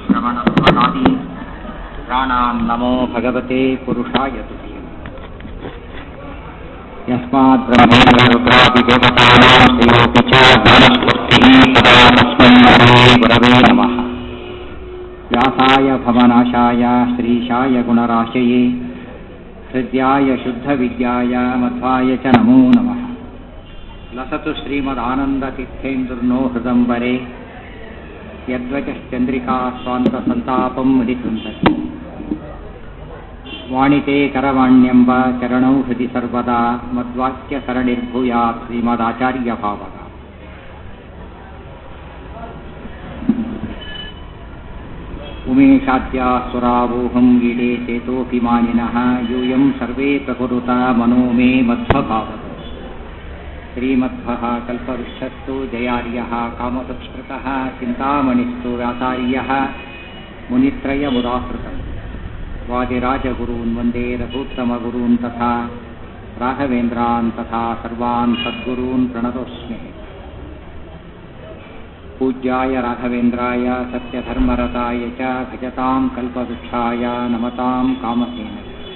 श्रवणमनादि प्राणां नमो भगवते पुरुषाय तुभ्यम् यस्मात् ब्रह्मेन्द्ररुद्रादिदेवतानां श्रेयोऽपि च ज्ञानस्फूर्तिः सदा तस्मै हरे गुरवे नमः व्यासाय भवनाशाय श्रीशाय गुणराशये हृद्याय शुद्धविद्याय मध्वाय च नमो नमः लसतु श्रीमदानन्दतीर्थेन्दुर्नो हृदम्बरे यद्वचश्चन्द्रिका स्वान्तसन्तापं मुदिकृन्तति वाणिते करवाण्यम्ब चरणौ हृदि सर्वदा मद्वाक्यसरणिर्भूयात् श्रीमदाचार्यभावः उमेशाद्या सुरावोहं ईडे चेतोऽभिमानिनः यूयं सर्वे प्रकुरुता मनो मे मध्वभावः श्रीमध्वः कल्पवृक्षस्तु जयार्यः कामसुत्स्मृतः चिन्तामणिस्तु व्यासार्यः मुनित्रयमुदाहृतम् वादिराजगुरून् वन्दे रघूत्तमगुरून् तथा राघवेन्द्रान् तथा सर्वान् सद्गुरून् प्रणतोऽस्मि पूज्याय राघवेन्द्राय सत्यधर्मरताय च भजतां कल्पवृक्षाय नमतां कामसेन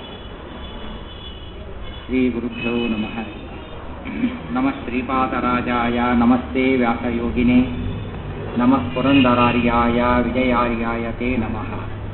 श्रीगुरुभ्यो नमः नमः श्रीपादराजाय नमस्ते व्यासयोगिने नमः पुरन्दरार्याय विजयार्याय ते नमः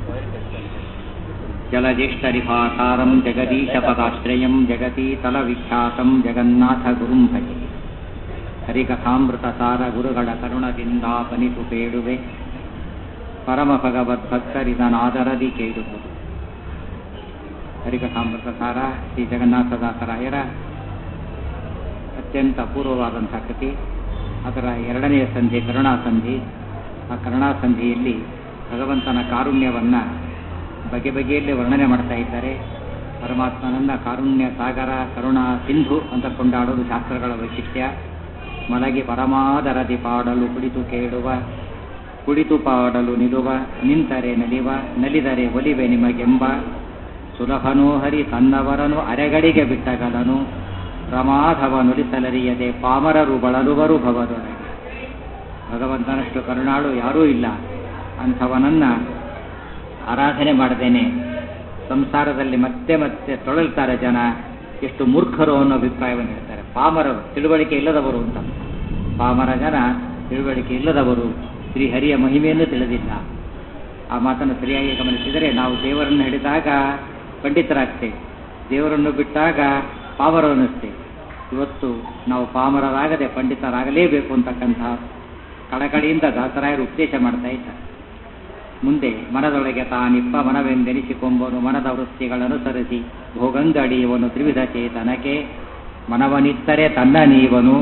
जलज्येष्ठरिभासारं जगदीशपदाश्रयं जगती तलविख्यातं जगನ್ನಾಥಗುರುಂ ಭಜೆ ಹರಿಕಥಾಮೃತಸಾರ ಗುರುಗಳ ಕರುಣದಿಂದಾಪನಿತು ಬೇಡುವೆ ಪರಮ ಭಗವದ್ಭಕ್ತರಿದನಾದರದಿ ಕೇಳುವುದು ಹರಿಕಥಾಮೃತಸಾರ ಶ್ರೀ ಜಗನ್ನಾಥದಾಸರಾಯರ ಅತ್ಯಂತ ಅಪೂರ್ವವಾದಂಥ ಕೃತಿ ಅದರ ಎರಡನೆಯ ಸಂಧಿ ಕರುಣಾಸಂಧಿ ಆ ಕರುಣಾಸಂಧಿಯಲ್ಲಿ ಭಗವಂತನ ಕಾರುಣ್ಯವನ್ನು ಬಗೆ ಬಗೆಯಲ್ಲಿ ವರ್ಣನೆ ಮಾಡ್ತಾ ಇದ್ದಾರೆ ಪರಮಾತ್ಮನನ್ನ ಕಾರುಣ್ಯ ಸಾಗರ ಕರುಣಾ ಸಿಂಧು ಅಂತ ಕೊಂಡಾಡೋದು ಶಾಸ್ತ್ರಗಳ ವೈಶಿಷ್ಟ್ಯ ಮಲಗಿ ಪರಮಾದರದಿ ಪಾಡಲು ಕುಳಿತು ಕೇಳುವ ಕುಳಿತು ಪಾಡಲು ನಿಲುವ ನಿಂತರೆ ನಲಿವ ನಲಿದರೆ ಒಲಿವೆ ನಿಮಗೆಂಬ ಸುಲಭನೋ ಹರಿ ತನ್ನವರನು ಅರೆಗಡಿಗೆ ಬಿಟ್ಟಗಲನು ಪ್ರಮಾಧವ ನುಡಿಸಲರಿಯದೆ ಪಾಮರರು ಬಳಲುವರು ಭವದೊಳಗೆ ಭಗವಂತನಷ್ಟು ಕರುಣಾಳು ಯಾರೂ ಇಲ್ಲ ಅಂಥವನನ್ನ ಆರಾಧನೆ ಮಾಡದೇನೆ ಸಂಸಾರದಲ್ಲಿ ಮತ್ತೆ ಮತ್ತೆ ತೊಳಲ್ತಾರೆ ಜನ ಎಷ್ಟು ಮೂರ್ಖರು ಅನ್ನೋ ಅಭಿಪ್ರಾಯವನ್ನು ಹೇಳ್ತಾರೆ ಪಾಮರರು ತಿಳುವಳಿಕೆ ಇಲ್ಲದವರು ಅಂತ ಪಾಮರ ಜನ ತಿಳುವಳಿಕೆ ಇಲ್ಲದವರು ಶ್ರೀಹರಿಯ ಮಹಿಮೆಯನ್ನು ತಿಳಿದಿಲ್ಲ ಆ ಮಾತನ್ನು ಸರಿಯಾಗಿ ಗಮನಿಸಿದರೆ ನಾವು ದೇವರನ್ನು ಹಿಡಿದಾಗ ಪಂಡಿತರಾಗ್ತೇವೆ ದೇವರನ್ನು ಬಿಟ್ಟಾಗ ಪಾಮರ ಅನ್ನಿಸ್ತೇವೆ ಇವತ್ತು ನಾವು ಪಾಮರರಾಗದೆ ಪಂಡಿತರಾಗಲೇಬೇಕು ಅಂತಕ್ಕಂತಹ ಕಳಕಳಿಯಿಂದ ದಾಸರಾಯರು ಉಪದೇಶ ಮಾಡ್ತಾ ಇದ್ದಾರೆ ಮುಂದೆ ಮನದೊಳಗೆ ತಾನಿಪ್ಪ ಮನವೆಂದೆನಿಸಿಕೊಂಬನು ಮನದ ವೃತ್ತಿಗಳನುಸರಿಸಿ ಭೋಗಂಗಡಿಯವನು ತ್ರಿವಿಧ ಚೇತನಕ್ಕೆ ಮನವನಿತ್ತರೆ ತನ್ನ ನೀವನು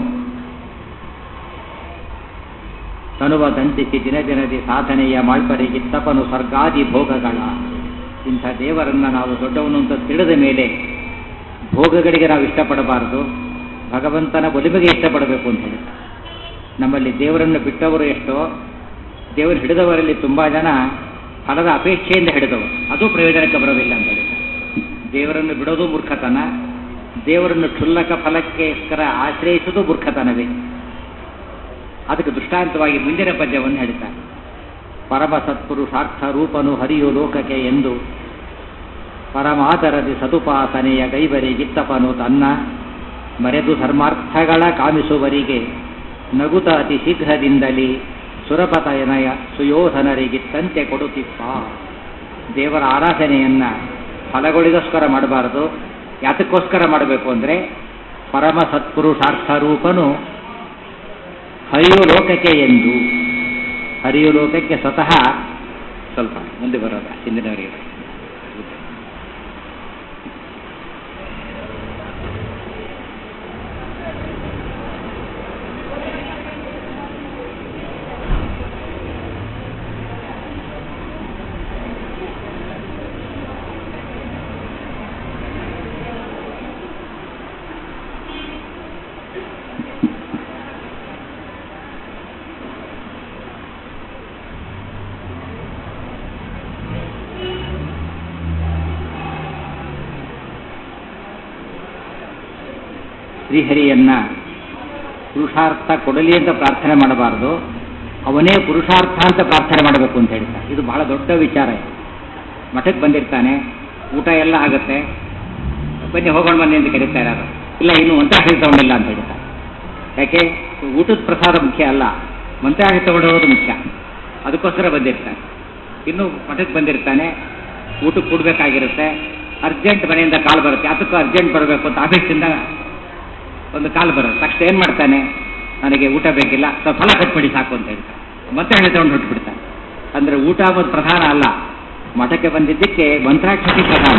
ತನುವ ದಂತಿಸಿ ದಿನ ದಿನದಿ ಸಾಧನೆಯ ಮಾಳ್ಪರಿಗಿತ್ತಪನು ಸ್ವರ್ಗಾದಿ ಭೋಗಗಳ ಇಂಥ ದೇವರನ್ನ ನಾವು ದೊಡ್ಡವನು ಅಂತ ತಿಳಿದ ಮೇಲೆ ಭೋಗಗಳಿಗೆ ನಾವು ಇಷ್ಟಪಡಬಾರದು ಭಗವಂತನ ಒಲಿಮೆಗೆ ಇಷ್ಟಪಡಬೇಕು ಅಂತ ಹೇಳಿ ನಮ್ಮಲ್ಲಿ ದೇವರನ್ನು ಬಿಟ್ಟವರು ಎಷ್ಟೋ ದೇವರು ಹಿಡಿದವರಲ್ಲಿ ತುಂಬ ಜನ ಫಲದ ಅಪೇಕ್ಷೆಯಿಂದ ಹಿಡಿದವರು ಅದು ಪ್ರಯೋಜನಕ್ಕೆ ಬರೋದಿಲ್ಲ ಅಂತ ಹೇಳಿದ್ದಾರೆ ದೇವರನ್ನು ಬಿಡೋದು ಮೂರ್ಖತನ ದೇವರನ್ನು ಕ್ಷುಲ್ಲಕ ಫಲಕ್ಕೋಸ್ಕರ ಆಶ್ರಯಿಸುವುದು ಮೂರ್ಖತನವೇ ಅದಕ್ಕೆ ದೃಷ್ಟಾಂತವಾಗಿ ಮುಂದಿನ ಪದ್ಯವನ್ನು ಹೇಳ್ತಾರೆ ಪರಮ ಸತ್ಪುರುಷಾರ್ಥ ರೂಪನು ಹರಿಯು ಲೋಕಕ್ಕೆ ಎಂದು ಪರಮಾದರದಿ ಸದುಪಾಸನೆಯ ಗೈವರಿಗಿತ್ತಪನು ತನ್ನ ಮರೆದು ಧರ್ಮಾರ್ಥಗಳ ಕಾಮಿಸುವರಿಗೆ ನಗುತ ಅತಿ ಶೀಘ್ರದಿಂದಲೇ ಸುರಪತಯನಯ ಸುಯೋಧನರಿಗಿತ್ತಂತೆ ಕೊಡುತ್ತಿಪ್ಪ ದೇವರ ಆರಾಧನೆಯನ್ನ ಫಲಗಳಿಗೋಸ್ಕರ ಮಾಡಬಾರದು ಯಾತಕ್ಕೋಸ್ಕರ ಮಾಡಬೇಕು ಅಂದರೆ ಪರಮ ಸತ್ಪುರುಷಾರ್ಥ ರೂಪನು ಹರಿಯು ಲೋಕಕ್ಕೆ ಎಂದು ಹರಿಯು ಲೋಕಕ್ಕೆ ಸ್ವತಃ ಸ್ವಲ್ಪ ಮುಂದೆ ಬರೋದ ಹಿಂದಿನವರಿಗೆ ಶ್ರೀಹರಿಯನ್ನ ಪುರುಷಾರ್ಥ ಕೊಡಲಿ ಅಂತ ಪ್ರಾರ್ಥನೆ ಮಾಡಬಾರದು ಅವನೇ ಪುರುಷಾರ್ಥ ಅಂತ ಪ್ರಾರ್ಥನೆ ಮಾಡಬೇಕು ಅಂತ ಹೇಳ್ತಾರೆ ಇದು ಬಹಳ ದೊಡ್ಡ ವಿಚಾರ ಇದು ಮಠಕ್ಕೆ ಬಂದಿರ್ತಾನೆ ಊಟ ಎಲ್ಲ ಆಗುತ್ತೆ ಬನ್ನಿ ಹೋಗೋಣ ಬನ್ನಿ ಅಂತ ಕರೀತಾರೆ ಯಾರು ಇಲ್ಲ ಇನ್ನು ಮಂತ್ರಾಕ್ಷಿ ತಗೊಂಡಿಲ್ಲ ಅಂತ ಹೇಳ್ತಾರೆ ಯಾಕೆ ಊಟದ ಪ್ರಸಾದ ಮುಖ್ಯ ಅಲ್ಲ ಮಂತ್ರಾಕ್ಷಿ ತಗೊಂಡು ಹೋಗೋದು ಮುಖ್ಯ ಅದಕ್ಕೋಸ್ಕರ ಬಂದಿರ್ತಾನೆ ಇನ್ನು ಮಠಕ್ಕೆ ಬಂದಿರ್ತಾನೆ ಊಟಕ್ಕೆ ಕೊಡಬೇಕಾಗಿರುತ್ತೆ ಅರ್ಜೆಂಟ್ ಮನೆಯಿಂದ ಕಾಲ್ ಬರುತ್ತೆ ಅದಕ್ಕೂ ಅರ್ಜೆಂಟ್ ಬರಬೇಕು ಅಂತ ಆಫೀಸಿಂದ ಒಂದು ಕಾಲ್ ಬರುತ್ತೆ ತಕ್ಷಣ ಏನು ಮಾಡ್ತಾನೆ ನನಗೆ ಊಟ ಬೇಕಿಲ್ಲ ಸ್ವಲ್ಪ ಫಲ ಕೊಟ್ಬಿಡಿ ಸಾಕು ಅಂತ ಹೇಳ್ತಾನೆ ಮತ್ತೆ ಹಣೆ ತಗೊಂಡು ಹೊಟ್ಬಿಡ್ತಾನೆ ಅಂದರೆ ಊಟ ಅನ್ನೋದು ಪ್ರಧಾನ ಅಲ್ಲ ಮಠಕ್ಕೆ ಬಂದಿದ್ದಕ್ಕೆ ಮಂತ್ರಾಕ್ಷತಿ ಪ್ರಧಾನ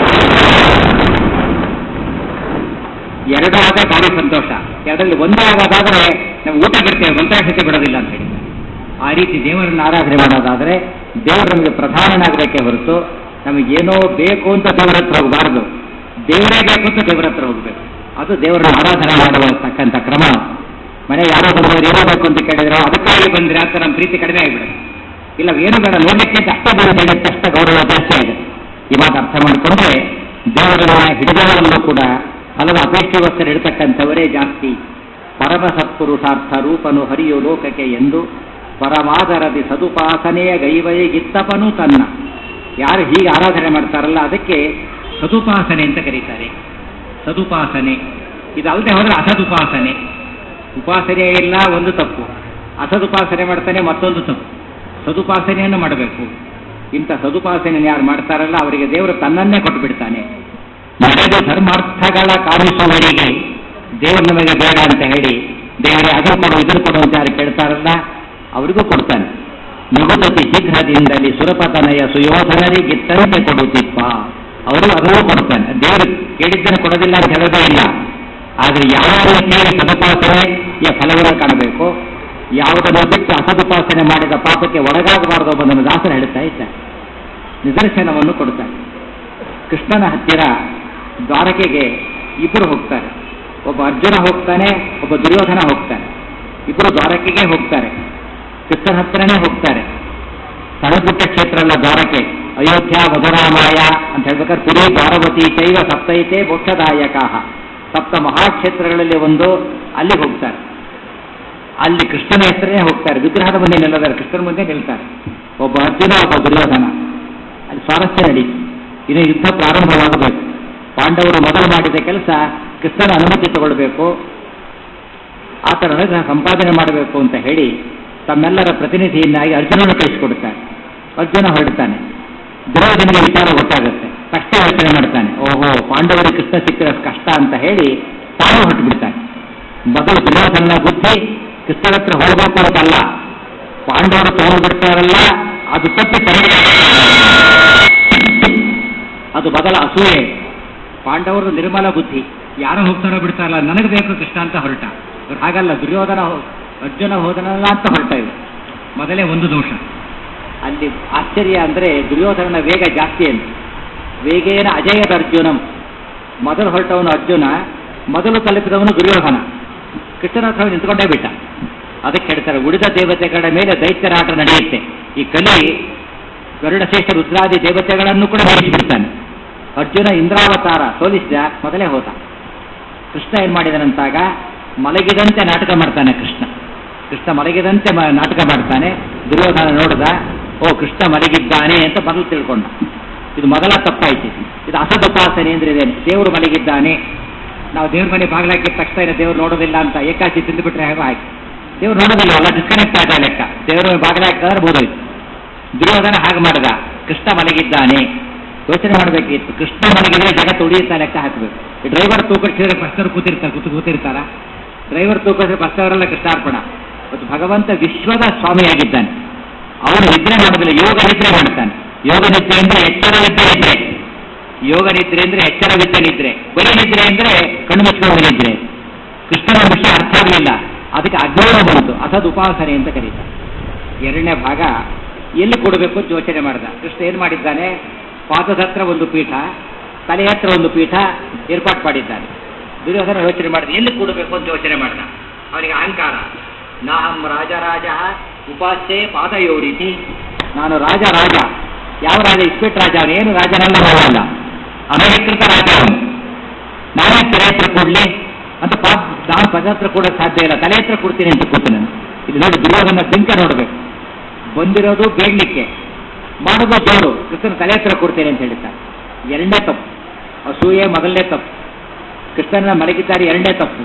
ಎರಡು ಆಗ ಭಾರಿ ಸಂತೋಷ ಎರಡರಲ್ಲಿ ಒಂದೇ ಆಗೋದಾದ್ರೆ ನಾವು ಊಟ ಬಿಡ್ತೇವೆ ಮಂತ್ರಾಕ್ಷತೆ ಬಿಡೋದಿಲ್ಲ ಅಂತ ಹೇಳಿ ಆ ರೀತಿ ದೇವರನ್ನು ಆರಾಧನೆ ಮಾಡೋದಾದ್ರೆ ದೇವರು ನಮಗೆ ಪ್ರಧಾನನಾಗಬೇಕೇ ಹೊರತು ನಮಗೇನೋ ಬೇಕು ಅಂತ ದೇವರ ಹತ್ರ ಹೋಗಬಾರದು ದೇವರೇ ಬೇಕು ಅಂತ ದೇವರ ಹತ್ರ ಹೋಗಬೇಕು ಅದು ದೇವರನ್ನು ಆರಾಧನೆ ಮಾಡುವತಕ್ಕಂಥ ಕ್ರಮ ಮನೆ ಯಾರೋ ಬಂದವರು ಏನೋ ಬೇಕು ಅಂತ ಕೇಳಿದ್ರೆ ಅದಕ್ಕಾಗಿ ಬಂದ್ರೆ ಅಂತ ನಮ್ಮ ಪ್ರೀತಿ ಕಡಿಮೆ ಆಗಿಬಿಡುತ್ತೆ ಇಲ್ಲ ಏನು ಬೇಡ ನೋಡ್ಲಿಕ್ಕೆ ಅಂತ ಅಷ್ಟ ಬೇಡ ಹೇಳುತ್ತೆ ಅಷ್ಟ ಗೌರವ ಜಾಸ್ತಿ ಆಗುತ್ತೆ ಈ ಮಾತು ಅರ್ಥ ಮಾಡಿಕೊಂಡ್ರೆ ದೇವರನ್ನ ಹಿಡಿದವರಲ್ಲೂ ಕೂಡ ಫಲದ ಅಪೇಕ್ಷೆಗೋಸ್ಕರ ಇಡತಕ್ಕಂಥವರೇ ಜಾಸ್ತಿ ಪರಮ ಸತ್ಪುರುಷಾರ್ಥ ರೂಪನು ಹರಿಯು ಲೋಕಕ್ಕೆ ಎಂದು ಪರಮಾದರದಿ ಸದುಪಾಸನೆಯ ಗೈವಯಿಗಿತ್ತಪನು ತನ್ನ ಯಾರು ಹೀಗೆ ಆರಾಧನೆ ಮಾಡ್ತಾರಲ್ಲ ಅದಕ್ಕೆ ಸದುಪಾಸನೆ ಅಂತ ಕರೀತಾರೆ ಸದುಪಾಸನೆ ಇದಲ್ಲದೆ ಹೋದ್ರೆ ಅಸದುಪಾಸನೆ ಉಪಾಸನೆ ಇಲ್ಲ ಒಂದು ತಪ್ಪು ಅಸದುಪಾಸನೆ ಮಾಡ್ತಾನೆ ಮತ್ತೊಂದು ತಪ್ಪು ಸದುಪಾಸನೆಯನ್ನು ಮಾಡಬೇಕು ಇಂಥ ಸದುಪಾಸನೆಯನ್ನು ಯಾರು ಮಾಡ್ತಾರಲ್ಲ ಅವರಿಗೆ ದೇವರು ತನ್ನನ್ನೇ ಕೊಟ್ಟು ಬಿಡ್ತಾನೆ ನಡೆದ ಧರ್ಮಾರ್ಥಗಳ ಕಾಣಿಸುವವರಿಗೆ ದೇವರು ನಮಗೆ ಬೇಡ ಅಂತ ಹೇಳಿ ದೇವರೇ ಅದನ್ನು ಕೊಡು ಇದನ್ನು ಕೊಡು ಅಂತ ಯಾರು ಕೇಳ್ತಾರಲ್ಲ ಅವರಿಗೂ ಕೊಡ್ತಾನೆ ನಿಗುತತಿ ಶೀಘ್ರದಿಂದಲೇ ಸುರಪತನಯ ಸುಯೋಧನರಿಗಿತ್ತಂತೆ ಕೊಡುತ್ತಿಪ್ಪ ಅವರು ಅದನ್ನು ಕೊಡ್ತಾನೆ ದೇವರು ಕೇಳಿದ್ದನ್ನು ಕೊಡೋದಿಲ್ಲ ಅಂತ ಹೇಳೋದೇ ಇಲ್ಲ ಆದರೆ ಯಾವ ರೀತಿಯಲ್ಲಿ ಸದುಪಾಸನೆಯ ಫಲವನ್ನು ಕಾಣಬೇಕು ಯಾವುದನ್ನು ಬಿಟ್ಟು ಅಸದುಪಾಸನೆ ಮಾಡಿದ ಪಾಪಕ್ಕೆ ಒಳಗಾಗಬಾರದು ಎಂಬುದನ್ನು ದಾಸರು ಹೇಳ್ತಾ ಇದ್ದಾರೆ ನಿದರ್ಶನವನ್ನು ಕೊಡ್ತಾರೆ ಕೃಷ್ಣನ ಹತ್ತಿರ ದ್ವಾರಕೆಗೆ ಇಬ್ಬರು ಹೋಗ್ತಾರೆ ಒಬ್ಬ ಅರ್ಜುನ ಹೋಗ್ತಾನೆ ಒಬ್ಬ ದುರ್ಯೋಧನ ಹೋಗ್ತಾನೆ ಇಬ್ಬರು ದ್ವಾರಕೆಗೆ ಹೋಗ್ತಾರೆ ಕೃಷ್ಣನ ಹತ್ರನೇ ಹೋಗ್ತಾರೆ ಸಣ್ಣಪುಟ್ಟ ಕ್ಷೇತ್ರ ಅಲ್ಲ ದ್ವಾರಕೆ ಅಯೋಧ್ಯ ಮಧುರಾಮಾಯ ಅಂತ ಹೇಳ್ಬೇಕಾದ್ರೆ ಪುರಿ ದ್ವಾರವತಿ ಚೈವ ಸಪ್ತೈತೆ ಮೋಕ್ಷದಾಯಕ ಸಪ್ತ ಮಹಾಕ್ಷೇತ್ರಗಳಲ್ಲಿ ಒಂದು ಅಲ್ಲಿ ಹೋಗ್ತಾರೆ ಅಲ್ಲಿ ಕೃಷ್ಣನ ಹೆಸರೇ ಹೋಗ್ತಾರೆ ವಿಗ್ರಹದ ಮುಂದೆ ನಿಲ್ಲದಾರೆ ಕೃಷ್ಣನ ಮುಂದೆ ನಿಲ್ತಾರೆ ಒಬ್ಬ ಅರ್ಜುನ ಒಬ್ಬ ದುರ್ಯೋಧನ ಅಲ್ಲಿ ಸ್ವಾರಸ್ಯ ನಡೀತು ಇನ್ನು ಯುದ್ಧ ಪ್ರಾರಂಭವಾಗಬೇಕು ಪಾಂಡವರು ಮೊದಲು ಮಾಡಿದ ಕೆಲಸ ಕೃಷ್ಣನ ಅನುಮತಿ ತಗೊಳ್ಬೇಕು ಆತನ ಅನುಗ್ರಹ ಸಂಪಾದನೆ ಮಾಡಬೇಕು ಅಂತ ಹೇಳಿ ತಮ್ಮೆಲ್ಲರ ಪ್ರತಿನಿಧಿಯನ್ನಾಗಿ ಅರ್ಜುನನ ಕಳಿಸಿಕೊಡುತ್ತಾರೆ ಅರ್ಜುನ ಹೊರಡ್ತಾನೆ ದುರ್ಯೋಧನಿಗೆ ವಿಚಾರ ಗೊತ್ತಾಗುತ್ತೆ ಕಷ್ಟ ಯೋಚನೆ ಮಾಡ್ತಾನೆ ಓಹೋ ಪಾಂಡವರಿಗೆ ಕೃಷ್ಣ ಸಿಕ್ಕಿದ ಕಷ್ಟ ಅಂತ ಹೇಳಿ ತಾನು ಹೊರಟು ಬಿಡ್ತಾನೆ ಮೊದಲು ದುರ್ಯೋಧನ ಬುದ್ಧಿ ಕೃಷ್ಣನ ಹತ್ರ ಹೋಗಬೇಕು ಅಂತಲ್ಲ ಪಾಂಡವರು ತಗೊಂಡು ಬಿಡ್ತಾರಲ್ಲ ಅದು ತಪ್ಪಿ ತರಲಿ ಅದು ಬದಲ ಅಸೂಯೆ ಪಾಂಡವರು ನಿರ್ಮಲ ಬುದ್ಧಿ ಯಾರೋ ಹೋಗ್ತಾರೋ ಬಿಡ್ತಾರಲ್ಲ ನನಗೆ ಬೇಕು ಕೃಷ್ಣ ಅಂತ ಹೊರಟ ಇವ್ರು ಹಾಗಲ್ಲ ದುರ್ಯೋಧನ ಹೋ- ಅರ್ಜುನ ಹೋದನಲ್ಲ ಅಂತ ಹೊರಟ ಇವರು ಮೊದಲೇ ಒಂದು ದೋಷ ಅಲ್ಲಿ ಆಶ್ಚರ್ಯ ಅಂದರೆ ದುರ್ಯೋಧನನ ವೇಗ ಜಾಸ್ತಿ ಅಂತ ವೇಗೇನ ಅಜಯದ ಅರ್ಜುನಂ ಮೊದಲು ಹೊರಟವನು ಅರ್ಜುನ ಮೊದಲು ತಲುಪಿದವನು ದುರ್ಯೋಧನ ಕೃಷ್ಣನ ಹತ್ರ ನಿಂತ್ಕೊಂಡೇ ಬಿಟ್ಟ ಅದಕ್ಕೆ ಹೇಳ್ತಾರೆ ಉಳಿದ ದೇವತೆಗಳ ಮೇಲೆ ದೈತ್ಯರಾಟ ನಡೆಯುತ್ತೆ ಈ ಕಲಿ ಗರುಡಶ್ರೇಷ್ಠ ರುದ್ರಾದಿ ದೇವತೆಗಳನ್ನು ಕೂಡ ಮೀರಿಸಿಬಿಡ್ತಾನೆ ಅರ್ಜುನ ಇಂದ್ರಾವತಾರ ಸೋಲಿಸಿದ ಮೊದಲೇ ಹೋದ ಕೃಷ್ಣ ಏನ್ ಮಾಡಿದನಂತಾಗ ಮಲಗಿದಂತೆ ನಾಟಕ ಮಾಡ್ತಾನೆ ಕೃಷ್ಣ ಕೃಷ್ಣ ಮಲಗಿದಂತೆ ಮ- ನಾಟಕ ಮಾಡ್ತಾನೆ ದುರ್ಯೋಧನ ನೋಡಿದ ಓ ಕೃಷ್ಣ ಮಲಗಿದ್ದಾನೆ ಅಂತ ಮೊದಲು ತಿಳ್ಕೊಂಡ ಇದು ಮೊದಲ ತಪ್ಪಾಯ್ತು ಇದು ಅಸದುಪಾಸನೆ ಅಂದ್ರೆ ಇದೇನೆ ದೇವರು ಮಲಗಿದ್ದಾನೆ ನಾವು ದೇವ್ರ ಮನೆ ಬಾಗಿಲಾಕಿದ ತಕ್ಷಣ ಏನು ದೇವ್ರು ನೋಡೋದಿಲ್ಲ ಅಂತ ಏಕಾಚಿ ತಿಂದುಬಿಟ್ರೆ ಹೇಗೋ ಆಯ್ತು ದೇವ್ರು ನೋಡೋದಿಲ್ಲ ಅಲ್ಲ ಡಿಸ್ಕನೆಕ್ಟ್ ಆದ ಲೆಕ್ಕ ದೇವರು ಬಾಗಿಲ ಹಾಕಿದ್ರೆ ಬೋಧೋಯ್ತು ದುರ್ಯೋಧನ ಹಾಗೆ ಮಾಡಿದ ಕೃಷ್ಣ ಮಲಗಿದ್ದಾನೆ ಯೋಚನೆ ಮಾಡಬೇಕಿತ್ತು ಕೃಷ್ಣ ಮಲಗಿದ್ರೆ ಜಗತ್ತು ಉಳಿಯುತ್ತಾ ಲೆಕ್ಕ ಹಾಕಬೇಕು ಈ ಡ್ರೈವರ್ ತೂಕಡಿಸಿದ್ರೆ ಫಸ್ಟರ್ ಕೂತಿರ್ತಾರೆ ಕೂತು ಕೂತಿರ್ತಾರ ಡ್ರೈವರ್ ತೂಕಡಿಸಿದ್ರೆ ಫಸ್ಟವರೆಲ್ಲ ಕೃಷ್ಣಾರ್ಪಣ ಮತ್ತು ಭಗವಂತ ವಿಶ್ವದ ಸ್ವಾಮಿಯಾಗಿದ್ದಾನೆ ಅವನು ನಿದ್ರೆ ಮಾಡೋದಿಲ್ಲ ಯೋಗ ನಿದ್ರೆ ಮಾಡ್ತಾನೆ ಯೋಗ ನಿದ್ರೆ ಅಂದ್ರೆ ಎಚ್ಚರವಿದ್ದ ನಿದ್ರೆ ಯೋಗ ನಿದ್ರೆ ಅಂದ್ರೆ ಎಚ್ಚರವಿದ್ದ ನಿದ್ರೆ ಬರೀ ನಿದ್ರೆ ಅಂದ್ರೆ ಕಣ್ಣು ಮುಚ್ಕೊಂಡು ನಿದ್ರೆ ಕೃಷ್ಣನ ವಿಷಯ ಅರ್ಥ ಆಗಲಿಲ್ಲ ಅದಕ್ಕೆ ಅಜ್ಞಾನ ಬಂತು ಅಸದ್ ಉಪಾಸನೆ ಅಂತ ಕರೀತಾರೆ ಎರಡನೇ ಭಾಗ ಎಲ್ಲಿ ಕೊಡಬೇಕು ಅಂತ ಯೋಚನೆ ಮಾಡಿದ ಕೃಷ್ಣ ಏನು ಮಾಡಿದ್ದಾನೆ ಪಾದದ ಹತ್ರ ಒಂದು ಪೀಠ ತಲೆ ಹತ್ರ ಒಂದು ಪೀಠ ಏರ್ಪಾಟ್ ಮಾಡಿದ್ದಾನೆ ದುರ್ಯೋಧನ ಯೋಚನೆ ಮಾಡಿದ ಎಲ್ಲಿ ಕೊಡಬೇಕು ಅಂತ ಯೋಚನೆ ಮಾಡಿದ ಅವನಿಗೆ ಅಹಂಕಾರ ನಾಹಂ ರಾಜ ರಾಜ ಉಪಾಸ್ಯೆ ಪಾದಯೋರಿತಿ ನಾನು ರಾಜ ರಾಜ ಯಾವ ರಾಜ ಇಸ್ಪೆಟ್ ರಾಜ ಅವನು ಏನು ರಾಜನಲ್ಲ ಅವನಲ್ಲ ಅನಧಿಕೃತ ರಾಜ ಅವನು ನಾನೇ ತಲೆ ಹತ್ರ ಕೊಡ್ಲಿ ಅಂತ ಪಾಪ ನಾನು ಪದ ಹತ್ರ ಕೊಡೋಕೆ ಸಾಧ್ಯ ಇಲ್ಲ ತಲೆ ಹತ್ರ ಕೊಡ್ತೀನಿ ಅಂತ ಕೂತು ನಾನು ಇಲ್ಲಿ ನೋಡಿ ದುರ್ಯೋಧನ ಬೆಂಕ ನೋಡಬೇಕು ಬಂದಿರೋದು ಬೇಡಲಿಕ್ಕೆ ಮಾಡೋದು ಜೋರು ಕೃಷ್ಣನ ತಲೆ ಹತ್ರ ಕೊಡ್ತೇನೆ ಅಂತ ಹೇಳ್ತಾರೆ ಎರಡನೇ ತಪ್ಪು ಅಸೂಯೆ ಮೊದಲನೇ ತಪ್ಪು ಕೃಷ್ಣನ ಮಲಗಿದ್ದಾರೆ ಎರಡನೇ ತಪ್ಪು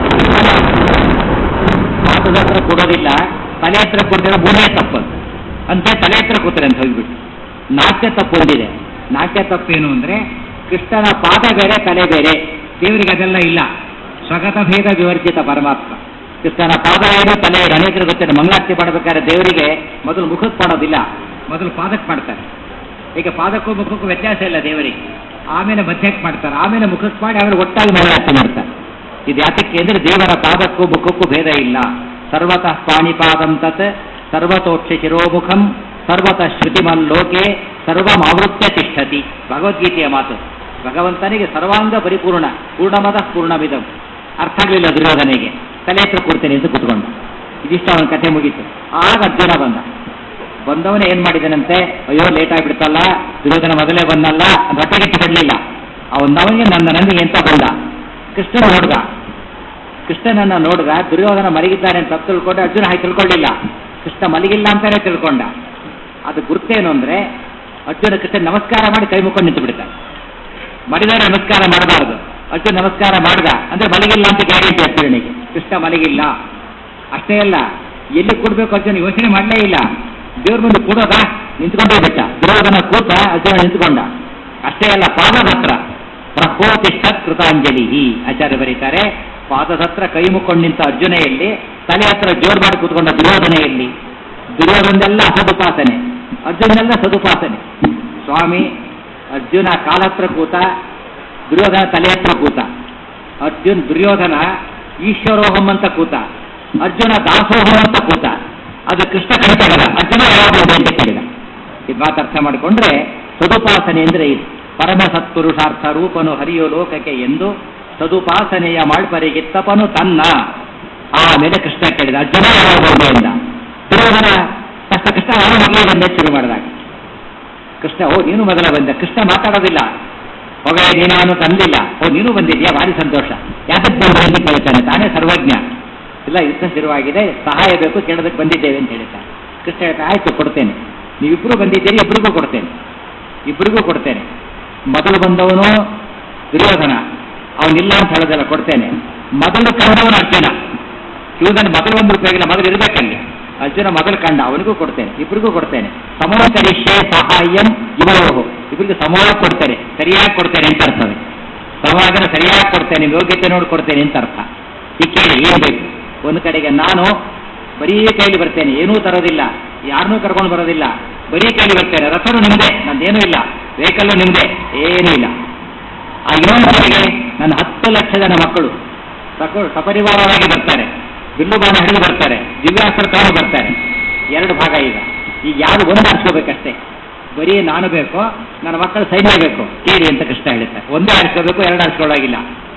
ಪಾದದ ಹತ್ರ ಕೊಡೋದಿಲ್ಲ ತಲೆ ಹತ್ರ ಕೊಡ್ತಾರೆ ಮೂರನೇ ತಪ್ಪು ಅಂತ ಅಂತ ತಲೆ ಹತ್ರ ಕೂತಾರೆ ಅಂತ ಹೋಗ್ಬಿಟ್ಟು ನಾಟ್ಯ ತಪ್ಪು ಒಂದಿದೆ ನಾಟ್ಯ ತಪ್ಪೇನು ಅಂದ್ರೆ ಕೃಷ್ಣನ ಪಾದ ಬೇರೆ ತಲೆ ಬೇರೆ ದೇವರಿಗೆ ಅದೆಲ್ಲ ಇಲ್ಲ ಸ್ವಗತ ಭೇದ ವಿವರ್ಜಿತ ಪರಮಾತ್ಮ ಕೃಷ್ಣನ ಪಾದ ಏನು ತಲೆ ಏನು ಅನೇಕರು ಗೊತ್ತಿದೆ ಮಂಗಳಾರತಿ ಮಾಡಬೇಕಾದ್ರೆ ದೇವರಿಗೆ ಮೊದಲು ಮುಖಕ್ಕೆ ಮಾಡೋದಿಲ್ಲ ಮೊದಲು ಪಾದಕ್ಕೆ ಮಾಡ್ತಾರೆ ಈಗ ಪಾದಕ್ಕೂ ಮುಖಕ್ಕೂ ವ್ಯತ್ಯಾಸ ಇಲ್ಲ ದೇವರಿಗೆ ಆಮೇಲೆ ಮಧ್ಯಕ್ಕೆ ಮಾಡ್ತಾರೆ ಆಮೇಲೆ ಮುಖಕ್ಕೆ ಮಾಡಿ ಆಮೇಲೆ ಒಟ್ಟಾಗಿ ಮಂಗಳಾರತಿ ಮಾಡ್ತಾರೆ ಇದು ಯಾತಕ್ಕೆ ಅಂದ್ರೆ ದೇವರ ಪಾದಕ್ಕೂ ಮುಖಕ್ಕೂ ಭೇದ ಇಲ್ಲ ಸರ್ವತಃ ಪಾಣಿಪಾದಂ ತತ್ ಸರ್ವತೋಕ್ಷ ಶಿರೋಮುಖಂ ಸರ್ವತಃ ಶ್ರುತಿಮಲ್ಲೋಕೆ ಸರ್ವಮಾವೃತ್ಯ ತಿಷ್ಠತಿ ಭಗವದ್ಗೀತೆಯ ಮಾತು ಭಗವಂತನಿಗೆ ಸರ್ವಾಂಗ ಪರಿಪೂರ್ಣ ಪೂರ್ಣಮದ ಪೂರ್ಣವಿದಂ ಅರ್ಥ ಆಗಲಿಲ್ಲ ದುರ್ಯೋಧನೆಗೆ ತಲೆ ಹತ್ರ ಕೊಡ್ತೇನೆ ಅಂತ ಕೂತ್ಕೊಂಡು ಇದಿಷ್ಟ ಅವನ ಕಥೆ ಮುಗೀತು ಆಗ ಅರ್ಜುನ ಬಂದ ಬಂದವನೇ ಏನ್ ಮಾಡಿದನಂತೆ ಅಯ್ಯೋ ಲೇಟ್ ಆಗಿಬಿಡ್ತಲ್ಲ ದುರ್ಯೋಧನ ಮೊದಲೇ ಬಂದಲ್ಲ ಅಂತ ಹೊಟ್ಟೆಗೆ ಬಿಡಲಿಲ್ಲ ಅವನವನಿಗೆ ನನ್ನ ನನಗೆ ಅಂತ ಬಂದ ಕೃಷ್ಣ ನೋಡ್ದ ಕೃಷ್ಣನನ್ನ ನೋಡ್ದ ದುರ್ಯೋಧನ ಮಲಗಿದ್ದಾನೆ ಅಂತ ತಪ್ಪು ತಿಳ್ಕೊಂಡು ಅರ್ಜುನ ಹಾಗೆ ತಿಳ್ಕೊಳ್ಳಿಲ್ಲ ಕೃಷ್ಣ ಮಲಗಿಲ್ಲ ಅಂತಾನೆ ತಿಳ್ಕೊಂಡ ಅದು ಗುರ್ತೇನು ಅಂದ್ರೆ ಅರ್ಜುನ ಕೃಷ್ಣ ನಮಸ್ಕಾರ ಮಾಡಿ ಕೈ ಮುಕ್ಕೊಂಡು ನಿಂತು ಬಿಡ್ತಾನೆ ಮಡಿದರೆ ನಮಸ್ಕಾರ ಮಾಡಬಾರದು ಅರ್ಜುನ ನಮಸ್ಕಾರ ಮಾಡ್ದ ಅಂದ್ರೆ ಮಲಗಿಲ್ಲ ಅಂತ ಗ್ಯಾರಂಟಿ ಅರ್ಜುನಿಗೆ ಕೃಷ್ಣ ಮಲಗಿಲ್ಲ ಅಷ್ಟೇ ಅಲ್ಲ ಎಲ್ಲಿ ಕೊಡ್ಬೇಕು ಅರ್ಜುನ ಯೋಚನೆ ಮಾಡಲೇ ಇಲ್ಲ ದೇವ್ರ ಮುಂದೆ ಕೂಡೋದ ನಿಂತ್ಕೊಂಡೇ ಬಿಟ್ಟ ದುರ್ಯೋಧನ ಕೂತ ಅರ್ಜುನ ನಿಂತ್ಕೊಂಡ ಅಷ್ಟೇ ಅಲ್ಲ ಪಾದದ ಹತ್ರ ಪ್ರಕೋತಿಷ್ಠ ಕೃತಾಂಜಲಿ ಆಚಾರ್ಯ ಬರೀತಾರೆ ಪಾದದ ಹತ್ರ ಕೈ ಮುಕ್ಕೊಂಡು ನಿಂತ ಅರ್ಜುನೆಯಲ್ಲಿ ತಲೆ ಹತ್ರ ಜೋರ್ ಮಾಡಿ ಕೂತ್ಕೊಂಡ ದುರ್ಯೋಧನೆಯಲ್ಲಿ ದುರ್ಯೋಧನೆಲ್ಲ ಅಸದುಪಾಸನೆ ಅರ್ಜುನೆಲ್ಲ ಸದುಪಾಸನೆ ಸ್ವಾಮಿ ಅರ್ಜುನ ಕಾಲ ಹತ್ರ ಕೂತ ದುರ್ಯೋಧನ ತಲೆ ಹತ್ರ ಕೂತ ಅರ್ಜುನ್ ದುರ್ಯೋಧನ ಈಶ್ವರೋಹಂ ಅಂತ ಕೂತ ಅರ್ಜುನ ದಾಸೋಹಂ ಅಂತ ಕೂತ ಅದು ಕೃಷ್ಣ ಕಣಿತಗಲ್ಲ ಅರ್ಜುನ ಯಾವುದು ಅಂತ ಕೇಳಿದ ಈ ಮಾತು ಅರ್ಥ ಮಾಡಿಕೊಂಡ್ರೆ ಸದುಪಾಸನೆ ಅಂದ್ರೆ ಇದು ಪರಮ ಸತ್ಪುರುಷಾರ್ಥ ರೂಪನು ಹರಿಯೋ ಲೋಕಕ್ಕೆ ಎಂದು ಸದುಪಾಸನೆಯ ಮಾಳ್ಪರಿಗಿತ್ತಪನು ತನ್ನ ಆಮೇಲೆ ಕೃಷ್ಣ ಕೇಳಿದ ಅರ್ಜುನ ಯಾವಾಗ ಎಂದ ದುರ್ಯೋಧನ ಕಷ್ಟ ಕೃಷ್ಣ ನಾನು ಮೊದಲೇ ಬಂದೆ ಶುರು ಮಾಡಿದಾಗ ಕೃಷ್ಣ ಓ ನೀನು ಮೊದಲ ಬಂದ ಕೃಷ್ಣ ಮಾತಾಡೋದಿಲ್ಲ ಹೋಗ ನೀನಾನು ತಂದಿಲ್ಲ ಓ ನೀನು ಬಂದಿದ್ಯಾ ಭಾರಿ ಸಂತೋಷ ಯಾತಕ್ಕೆ ಬಂದ ಅಂತ ಕೇಳ್ತಾನೆ ತಾನೇ ಸರ್ವಜ್ಞ ಇಲ್ಲ ಯುದ್ಧ ಶುರುವಾಗಿದೆ ಸಹಾಯ ಬೇಕು ಕೇಳೋದಕ್ಕೆ ಬಂದಿದ್ದೇವೆ ಅಂತ ಹೇಳ್ತಾನೆ ಕೃಷ್ಣ ಹೇಳ್ತಾ ಆಯ್ತು ಕೊಡ್ತೇನೆ ನೀವಿಬ್ರು ಬಂದಿದ್ದೀರಿ ಇಬ್ಬರಿಗೂ ಕೊಡ್ತೇನೆ ಇಬ್ಬರಿಗೂ ಕೊಡ್ತೇನೆ ಮೊದಲು ಬಂದವನು ದುರ್ಯೋಧನ ಅವನಿಲ್ಲ ಅಂತ ಹೇಳೋದೆಲ್ಲ ಕೊಡ್ತೇನೆ ಮೊದಲು ಕಂಡವನು ಅರ್ಜುನ ಶಿವದನ್ ಮೊದಲು ಒಂದು ರೂಪಾಯಿಗಿಲ್ಲ ಮೊದಲು ಇರಬೇಕಲ್ಲಿ ಅರ್ಜುನ ಮೊದಲು ಕಂಡ ಅವನಿಗೂ ಕೊಡ್ತೇನೆ ಇಬ್ಬರಿಗೂ ಕೊಡ್ತೇನೆ ಸಮೋಕರಿಷ್ಯೆ ಸಹಾಯಂ ಇವರೋಹು ಇಬ್ಬರಿಗೆ ಸಮವಾಗಿ ಕೊಡ್ತೇನೆ ಸರಿಯಾಗಿ ಕೊಡ್ತೇನೆ ಅಂತ ಅರ್ಥ ಅದು ಸಮವಾಗನ ಸರಿಯಾಗಿ ಕೊಡ್ತೇನೆ ಯೋಗ್ಯತೆ ನೋಡಿ ಕೊಡ್ತೇನೆ ಅಂತ ಅರ್ಥ ಈ ಕೇಳಿ ಏನ್ ಬೇಕು ಒಂದು ಕಡೆಗೆ ನಾನು ಬರೀ ಕೈಲಿ ಬರ್ತೇನೆ ಏನೂ ತರೋದಿಲ್ಲ ಯಾರನ್ನೂ ಕರ್ಕೊಂಡು ಬರೋದಿಲ್ಲ ಬರೀ ಕೈಲಿ ಬರ್ತೇನೆ ರಥನು ನಿಮ್ದೆ ನಂದೇನೂ ಇಲ್ಲ ವೆಹಿಕಲ್ಲು ನಿಮ್ದೆ ಏನೂ ಇಲ್ಲ ಆ ಇನ್ನೊಂದು ಕಡೆಗೆ ನನ್ನ ಹತ್ತು ಲಕ್ಷ ಜನ ಮಕ್ಕಳು ಸಕ- ಸಪರಿವಾರವಾಗಿ ಬರ್ತಾರೆ ಬಿಲ್ಲು ಬಾಣ ಹಿಡಿದು ಬರ್ತಾರೆ ದಿವ್ಯಾಸ್ತ್ರ ತಗೊಂಡು ಬರ್ತಾರೆ ಎರಡು ಭಾಗ ಈಗ ಈಗ ಯಾರು ಒಂದು ಆರಿಸ್ಕೋಬೇಕಷ್ಟೇ ಬರೀ ನಾನು ಬೇಕು ನನ್ನ ಮಕ್ಕಳು ಸೈನ್ಯ ಬೇಕು ಕೇಳಿ ಅಂತ ಕೃಷ್ಣ ಹೇಳ್ತಾರೆ ಒಂದೇ ಆರಿಸ್ಕೋಬೇಕು ಎರಡು ಆರಿಸ್ಕೊಳ್ಳೋಗಿಲ್ಲ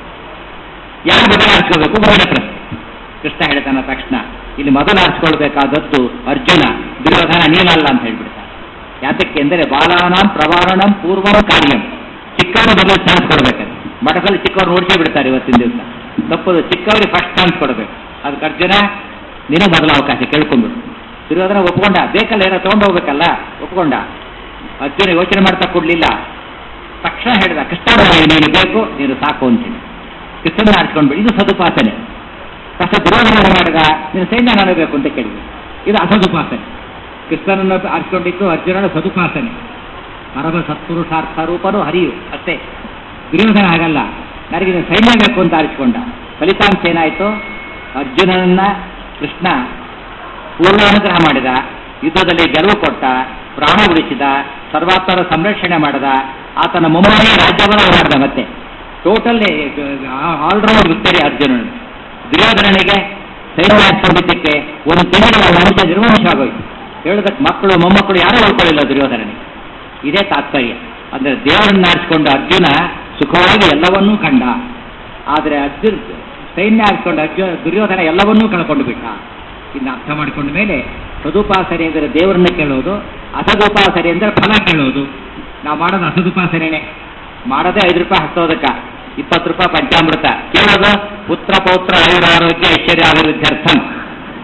ಯಾರು ಮೊದಲು ಆರಿಸ್ಕೋಬೇಕು ಮುಂದಿನ ಪ್ರಶ್ನೆ ಕೃಷ್ಣ ಹೇಳ್ತಾನ ತಕ್ಷಣ ಇಲ್ಲಿ ಮೊದಲು ಆರಿಸ್ಕೊಳ್ಬೇಕಾದದ್ದು ಅರ್ಜುನ ದುರ್ಯೋಧನ ನೀನಲ್ಲ ಅಂತ ಹೇಳ್ಬಿಡ್ತಾನೆ ಯಾತಕ್ಕೆ ಅಂದರೆ ಬಾಲಾನಾಂ ಪ್ರವಾರಣಂ ಪೂರ್ವಂ ಕಾರ್ಯಂ ಚಿಕ್ಕವರು ಮೊದಲು ಚಾನ್ಸ್ ಕೊಡ್ಬೇಕು ಮಠದಲ್ಲಿ ಚಿಕ್ಕವ್ರು ನೋಡ್ಕೇ ಬಿಡ್ತಾರೆ ಇವತ್ತಿನ ದಿವಸ ತಪ್ಪದು ಚಿಕ್ಕವರಿಗೆ ಫಸ್ಟ್ ಚಾನ್ಸ್ ಕೊಡಬೇಕು ಅದಕ್ಕೆ ಅರ್ಜುನ ನೀನು ಮೊದಲ ಅವಕಾಶ ಕೇಳ್ಕೊಂಡ್ಬಿಡು ದುರ್ಯೋಧನ ಒಪ್ಕೊಂಡ ಬೇಕಲ್ಲ ಏನೋ ತಗೊಂಡು ಹೋಗ್ಬೇಕಲ್ಲ ಒಪ್ಕೊಂಡ ಅರ್ಜುನ ಯೋಚನೆ ಮಾಡ್ತಾ ಕೊಡ್ಲಿಲ್ಲ ತಕ್ಷಣ ಹೇಳಿದ ಕೃಷ್ಣ ನೀನು ಬೇಕು ನೀನು ಸಾಕು ಅಂತೇಳಿ ಕೃಷ್ಣನ ಆರಿಸ್ಕೊಂಡ್ಬಿಡಿ ಇದು ಸದುಪಾಸನೆ ಕಷ್ಟ ದುರ್ಯೋಧನ ಮಾಡಿದ ನೀನು ಸೈನ್ಯ ನಾನು ಬೇಕು ಅಂತ ಕೇಳಿದೆ ಇದು ಅಸದುಪಾಸನೆ ಕೃಷ್ಣನನ್ನು ಆರಿಸ್ಕೊಂಡಿದ್ದು ಅರ್ಜುನನ ಸದುಪಾಸನೆ ಪರಮ ಸತ್ಪುರುಷಾರ್ಥ ರೂಪನು ಹರಿಯು ಅಷ್ಟೇ ದುರ್ಯೋಧನ ಆಗಲ್ಲ ನನಗೆ ನೀನು ಸೈನ್ಯ ಬೇಕು ಅಂತ ಆರಿಸಿಕೊಂಡ ಫಲಿತಾಂಶ ಏನಾಯಿತು ಅರ್ಜುನನನ್ನ ಕೃಷ್ಣ ಪೂರ್ವಾನುಗ್ರಹ ಮಾಡಿದ ಯುದ್ಧದಲ್ಲಿ ಗೆಲುವು ಕೊಟ್ಟ ಪ್ರಾಣ ಉಳಿಸಿದ ಸರ್ವಾತ್ಮರ ಸಂರಕ್ಷಣೆ ಮಾಡಿದ ಆತನ ಮೊಮ್ಮನೆ ರಾಜ್ಯವನ್ನು ಮಾಡಿದ ಮತ್ತೆ ಟೋಟಲ್ ಆಲ್ರೌಂಡ್ ವಿಕ್ಟರಿ ಅರ್ಜುನನು ದುರ್ಯೋಧನನಿಗೆ ಸೈನ್ಯ ಹಾಕ್ಕೊಂಡಿದ್ದಕ್ಕೆ ಒಂದು ತಿಂಗಳ ವಂಶ ನಿರ್ವಂಶ ಆಗೋಯ್ತು ಹೇಳೋದಕ್ಕೆ ಮಕ್ಕಳು ಮೊಮ್ಮಕ್ಕಳು ಯಾರೂ ಉಳ್ಕೊಳ್ಳಿಲ್ಲ ದುರ್ಯೋಧನನಿಗೆ ಇದೇ ತಾತ್ಪರ್ಯ ಅಂದ್ರೆ ದೇವರನ್ನ ಆರಿಸಿಕೊಂಡು ಅರ್ಜುನ ಸುಖವಾಗಿ ಎಲ್ಲವನ್ನೂ ಕಂಡ ಆದರೆ ಅರ್ಜುನ್ ಸೈನ್ಯ ಆರಿಸಿಕೊಂಡು ಅರ್ಜುನ ದುರ್ಯೋಧನ ಎಲ್ಲವನ್ನೂ ಕಳ್ಕೊಂಡು ಬಿಟ್ಟ ಇನ್ನು ಅರ್ಥ ಮಾಡಿಕೊಂಡ ಮೇಲೆ ಸದುಪಾಸನೆ ಅಂದರೆ ದೇವರನ್ನ ಕೇಳೋದು ಅಸದುಪಾಸನೆ ಅಂದರೆ ಫಲ ಕೇಳೋದು ನಾವು ಮಾಡೋದು ಅಸದುಪಾಸನೆನೇ ಮಾಡೋದೇ ಐದು ರೂಪಾಯಿ ಹತ್ತೋದಕ್ಕ ಇಪ್ಪತ್ತು ರೂಪಾಯಿ ಪಂಚಾಮೃತ ಕೇಳೋದು ಪುತ್ರ ಪೌತ್ರ ಆಯುರಾರೋಗ್ಯ ಐಶ್ವರ್ಯ ಅಭಿವೃದ್ಧರ್ಥಂ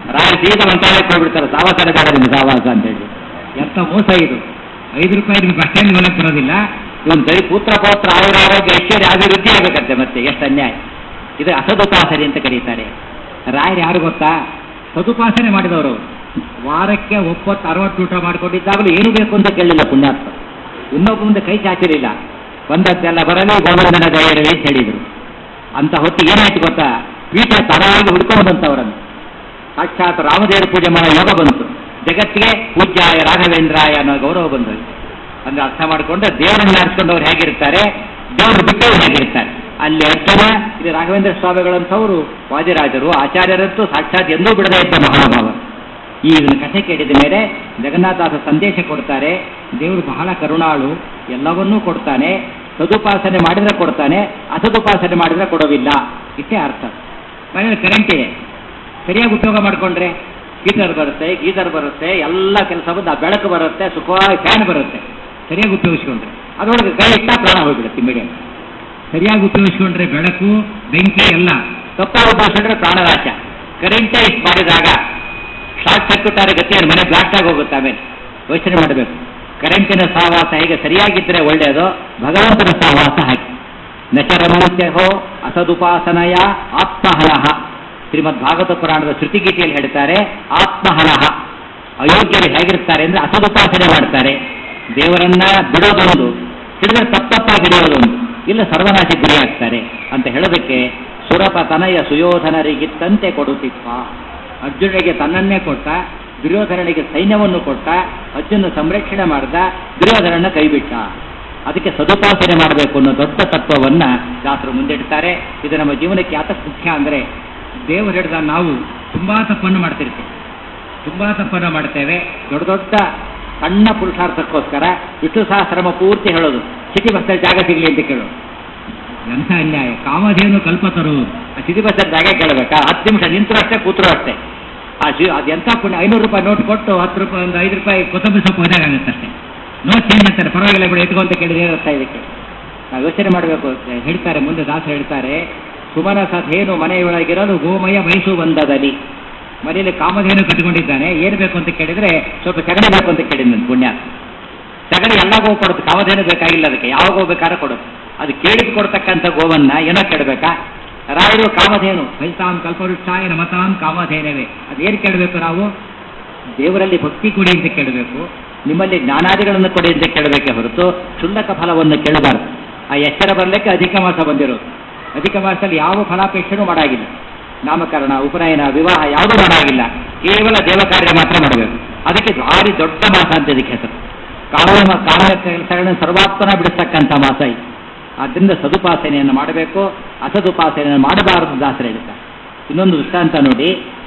ರಾಯ ಸೀದಾ ಮಂತ್ರಾಲಯಕ್ಕೆ ಹೋಗ್ಬಿಡ್ತಾರೆ ಸಾವಾಸನ ಬೇಡ ನಿಮ್ಗೆ ಸಾವಾಸ ಅಂತ ಹೇಳಿ ಎಂತ ಮೋಸ ಇದು ಐದು ರೂಪಾಯಿ ನಿಮ್ಗೆ ಬಸ್ ಸ್ಟ್ಯಾಂಡ್ ಹೊಲಕ್ಕೆ ಬರೋದಿಲ್ಲ ಇವನ್ ಸರಿ ಪುತ್ರ ಪೌತ್ರ ಆಯುರಾರೋಗ್ಯ ಐಶ್ವರ್ಯ ಅಭಿವೃದ್ಧಿ ಆಗಬೇಕಂತೆ ಮತ್ತೆ ಎಷ್ಟು ಅನ್ಯಾಯ ಇದು ಅಸದುಪಾಸನೆ ಅಂತ ಕರೀತಾರೆ ರಾಯರು ಯಾರು ಗೊತ್ತಾ ಸದುಪಾಸನೆ ಮಾಡಿದವರು ವಾರಕ್ಕೆ ಒಪ್ಪತ್ತು ಅರವತ್ತು ಊಟ ಮಾಡ್ಕೊಂಡಿದ್ದಾಗಲೂ ಏನು ಬೇಕು ಅಂತ ಕೇಳಲಿಲ್ಲ ಪುಣ್ಯಾತ್ಮ ಇನ್ನೊಬ್ಬ ಮುಂದೆ ಕೈ ಚಾಚಿರಲಿಲ್ಲ ಬಂದದ್ದೆಲ್ಲ ಬರಲಿ ಗೋವಿಂದನ ದಯರಲಿ ಅಂತ ಹೇಳಿದರು ಅಂತ ಹೊತ್ತು ಏನಾಯ್ತು ಗೊತ್ತಾ ಪೀಠ ತರಾಗಿ ಹುಡ್ಕೊಂಡು ಬಂತವರನ್ನು ಸಾಕ್ಷಾತ್ ರಾಮದೇವರ ಪೂಜೆ ಮಾಡೋ ಯೋಗ ಬಂತು ಜಗತ್ತಿಗೆ ಪೂಜ್ಯಾಯ ರಾಘವೇಂದ್ರಾಯ ಅನ್ನೋ ಗೌರವ ಬಂದು ಅಂದ್ರೆ ಅರ್ಥ ಮಾಡಿಕೊಂಡ್ರೆ ದೇವರನ್ನ ಆರಿಸ್ಕೊಂಡವ್ರು ಹೇಗಿರ್ತಾರೆ ದೇವರು ಬಿಟ್ಟವರು ಹೇಗಿರ್ತಾರೆ ಅಲ್ಲಿ ಅರ್ಜುನ ಇಲ್ಲಿ ರಾಘವೇಂದ್ರ ಸ್ವಾಮಿಗಳಂಥವರು ವಾದಿರಾಜರು ಆಚಾರ್ಯರಂತೂ ಸಾಕ್ಷಾತ್ ಎಂದೂ ಬಿಡದೇ ಇದ್ದ ಮಹಾನುಭಾವ ಈ ಇದನ್ನ ಕಥೆ ಕೇಳಿದ ಮೇಲೆ ಜಗನ್ನಾಥಾಸ ಸಂದೇಶ ಕೊಡ್ತಾರೆ ದೇವರು ಬಹಳ ಕರುಣಾಳು ಎಲ್ಲವನ್ನೂ ಕೊಡ್ತಾನೆ ಸದುಪಾಸನೆ ಮಾಡಿದ್ರೆ ಕೊಡ್ತಾನೆ ಅಸದುಪಾಸನೆ ಮಾಡಿದ್ರೆ ಕೊಡೋದಿಲ್ಲ ಇಷ್ಟೇ ಅರ್ಥ ಮನೇಲಿ ಕರೆಂಟ್ ಇದೆ ಸರಿಯಾಗಿ ಉಪಯೋಗ ಮಾಡಿಕೊಂಡ್ರೆ ಹೀಟರ್ ಬರುತ್ತೆ ಗೀಸರ್ ಬರುತ್ತೆ ಎಲ್ಲ ಕೆಲಸ ಬಂದು ಆ ಬೆಳಕು ಬರುತ್ತೆ ಸುಖವಾಗಿ ಫ್ಯಾನ್ ಬರುತ್ತೆ ಸರಿಯಾಗಿ ಉಪಯೋಗಿಸ್ಕೊಂಡ್ರೆ ಅದರೊಳಗೆ ಕೈ ಇಟ್ಟ ಪ್ರಾಣ ಹೋಗ್ಬಿಡುತ್ತೆ ಇಮಿಡಿಯೇಟ್ ಸರಿಯಾಗಿ ಉಪಯೋಗಿಸ್ಕೊಂಡ್ರೆ ಬೆಳಕು ಬೆಂಕಿ ಎಲ್ಲ ತಪ್ಪಾಗಿ ಉಪಯೋಗಿಸ್ಕೊಂಡ್ರೆ ಪ್ರಾಣನಾಶ ಕರೆಂಟೇ ಇಷ್ಟು ಮಾಡಿದಾಗ ಶಾರ್ಟ್ ಸರ್ಕ್ಯೂಟ್ ಆದ ಗತಿಯನ್ನು ಮನೆ ಬ್ಲಾಸ್ಟ್ ಆಗಿ ಹೋಗುತ್ತೆ ಆಮೇಲೆ ಯೋಚನೆ ಮಾಡಬೇಕು ಕರೆಂಟಿನ ಸಹವಾಸ ಹೇಗೆ ಸರಿಯಾಗಿದ್ದರೆ ಒಳ್ಳೆಯದು ಭಗವಂತನ ಸಹವಾಸ ಹಾಕಿ ನಚರಮೂರ್ತ್ಯ ಹೋ ಅಸದುಪಾಸನಯ ಆತ್ಮಹನಃ ಶ್ರೀಮದ್ ಭಾಗವತ ಪುರಾಣದ ಶ್ರುತಿಗೀತೆಯಲ್ಲಿ ಹೇಳ್ತಾರೆ ಆತ್ಮಹನಃ ಅಯೋಗ್ಯರು ಹೇಗಿರ್ತಾರೆ ಅಂದ್ರೆ ಅಸದುಪಾಸನೆ ಮಾಡ್ತಾರೆ ದೇವರನ್ನ ಬಿಡೋದೊಂದು ಹಿಡಿದ್ರೆ ತಪ್ಪತ್ತಾಗಿ ಹಿಡಿಯೋದೊಂದು ಇಲ್ಲ ಸರ್ವನಾಶ ಗುರಿಯಾಗ್ತಾರೆ ಅಂತ ಹೇಳೋದಕ್ಕೆ ಸುರಪ ತನಯ ಸುಯೋಧನರಿಗಿತ್ತಂತೆ ಕೊಡುತ್ತಿಪ್ಪ ಅರ್ಜುನಿಗೆ ತನ್ನನ್ನೇ ಕೊಟ್ಟ ದುರ್ಯೋಧನನಿಗೆ ಸೈನ್ಯವನ್ನು ಕೊಟ್ಟ ಅರ್ಜುನ ಸಂರಕ್ಷಣೆ ಮಾಡಿದ ದುರ್ಯೋಧನನ್ನ ಕೈಬಿಟ್ಟ ಅದಕ್ಕೆ ಸದುಪಾಸನೆ ಮಾಡಬೇಕು ಅನ್ನೋ ದೊಡ್ಡ ತತ್ವವನ್ನ ದಾಸರು ಮುಂದಿಡ್ತಾರೆ ಇದು ನಮ್ಮ ಜೀವನಕ್ಕೆ ಯಾತಕ್ಕೆ ಮುಖ್ಯ ಅಂದ್ರೆ ದೇವರು ಹಿಡಿದ ನಾವು ತುಂಬಾ ತಪ್ಪನ್ನು ಮಾಡ್ತಿರ್ತೀವಿ ತುಂಬಾ ತಪ್ಪನ್ನು ಮಾಡ್ತೇವೆ ದೊಡ್ಡ ದೊಡ್ಡ ಸಣ್ಣ ಪುರುಷಾರ್ಥಕ್ಕೋಸ್ಕರ ವಿಷ್ಣು ಸಹಸ್ರಮ ಪೂರ್ತಿ ಹೇಳೋದು ಸಿಟಿ ಬಸ್ಸಲ್ಲಿ ಜಾಗ ಸಿಗಲಿ ಅಂತ ಕೇಳೋದು ಎಂಥ ಅನ್ಯಾಯ ಕಾಮಧೇನು ಕಲ್ಪತರು ಆ ಸಿಟಿ ಬಸ್ಸಲ್ಲಿ ಜಾಗ ಕೇಳಬೇಕಾ ಹತ್ತು ನಿಮಿಷ ನಿಂತರು ಅಷ್ಟೇ ಕೂತರು ಅಷ್ಟೇ ಆ ಶಿ ಅದೆಂಥ ಪುಣ್ಯ ಐನೂರು ರೂಪಾಯಿ ನೋಟ್ ಕೊಟ್ಟು ಹತ್ತು ರೂಪಾಯಿ ಒಂದು ಐದು ರೂಪಾಯಿ ಕೊತ್ತಂಬರಿ ಸೊಪ್ಪು ಹೋದಾಗುತ್ತೆ ಅಷ್ಟೇ ನೋಟ್ ಚೇಂಜ್ ಅಂತಾರೆ ಪರವಾಗಿಲ್ಲ ಬಿಡಿ ಎತ್ಕೊಂತ ಕೇಳಿದ್ರೆ ಅರ್ಥ ಇದಕ್ಕೆ ನಾವು ಯೋಚನೆ ಮಾಡಬೇಕು ಹೇಳ್ತಾರೆ ಮುಂದೆ ದಾಸ ಹೇಳ್ತಾರೆ ಸುಮನ ಸಧೇನು ಮನೆಯೊಳಗಿರಲು ಗೋಮಯ ಮೈಸು ಬಂದದಲ್ಲಿ ಮನೆಯಲ್ಲಿ ಕಾಮಧೇನು ಕಟ್ಕೊಂಡಿದ್ದಾನೆ ಏನು ಬೇಕು ಅಂತ ಕೇಳಿದ್ರೆ ಸ್ವಲ್ಪ ಸಗಣಿ ಬೇಕು ಅಂತ ಕೇಳಿದ್ ಪುಣ್ಯ ಸಗಣಿ ಎಲ್ಲ ಗೋ ಕೊಡುತ್ತೆ ಕಾಮಧೇನು ಬೇಕಾಗಿಲ್ಲ ಅದಕ್ಕೆ ಯಾವ ಗೋ ಬೇಕಾದ್ರೆ ಕೊಡುತ್ತೆ ಅದು ಕೇಳಿದ್ ಕೊಡ್ತಕ್ಕಂಥ ಗೋವನ್ನ ಏನೋ ಕೇಳಬೇಕಾ ರಾಯರು ಕಾಮಧೇನು ಫಲಿತಾಂ ಕಲ್ಪವೃಕ್ಷಾಯ ನಮತಾಂ ಕಾಮಧೇನವೇ ಅದೇನು ಕೇಳಬೇಕು ನಾವು ದೇವರಲ್ಲಿ ಭಕ್ತಿ ಕೊಡಿ ಅಂತ ಕೇಳಬೇಕು ನಿಮ್ಮಲ್ಲಿ ಜ್ಞಾನಾದಿಗಳನ್ನು ಕೊಡಿ ಅಂತ ಕೇಳಬೇಕೆ ಹೊರತು ಕ್ಷುಲ್ಲಕ ಫಲವನ್ನು ಕೇಳಬಾರದು ಆ ಎಚ್ಚರ ಬರಲಿಕ್ಕೆ ಅಧಿಕ ಮಾಸ ಬಂದಿರೋದು ಅಧಿಕ ಮಾಸದಲ್ಲಿ ಯಾವ ಫಲಾಪೇಕ್ಷೆನೂ ಮಾಡಾಗಿಲ್ಲ ನಾಮಕರಣ ಉಪನಯನ ವಿವಾಹ ಯಾವುದೂ ಮಾಡಾಗಿಲ್ಲ ಕೇವಲ ದೇವ ಕಾರ್ಯ ಮಾತ್ರ ಮಾಡಬೇಕು ಅದಕ್ಕೆ ಭಾರಿ ದೊಡ್ಡ ಮಾಸ ಅಂತ ಇದಕ್ಕೆ ಹೆಸರು ಕಾರಣ ಕಾರಣ ಕೆಲಸಗಳನ್ನು ಸರ್ವಾತ್ಮನ ಬಿಡಿಸ್ತಕ್ಕಂಥ ಮಾಸ ಇದು ಆದ್ದರಿಂದ ಸದುಪಾಸನೆಯನ್ನು ಮಾಡಬೇಕು ಅಸದುಪಾಸನೆಯನ್ನು ಮಾಡಬಾರದು ದಾಸರು ಹೇಳ್ತಾರೆ ಇನ್ನೊಂದು ದೃಷ್ಟಾಂತ ನೋಡಿ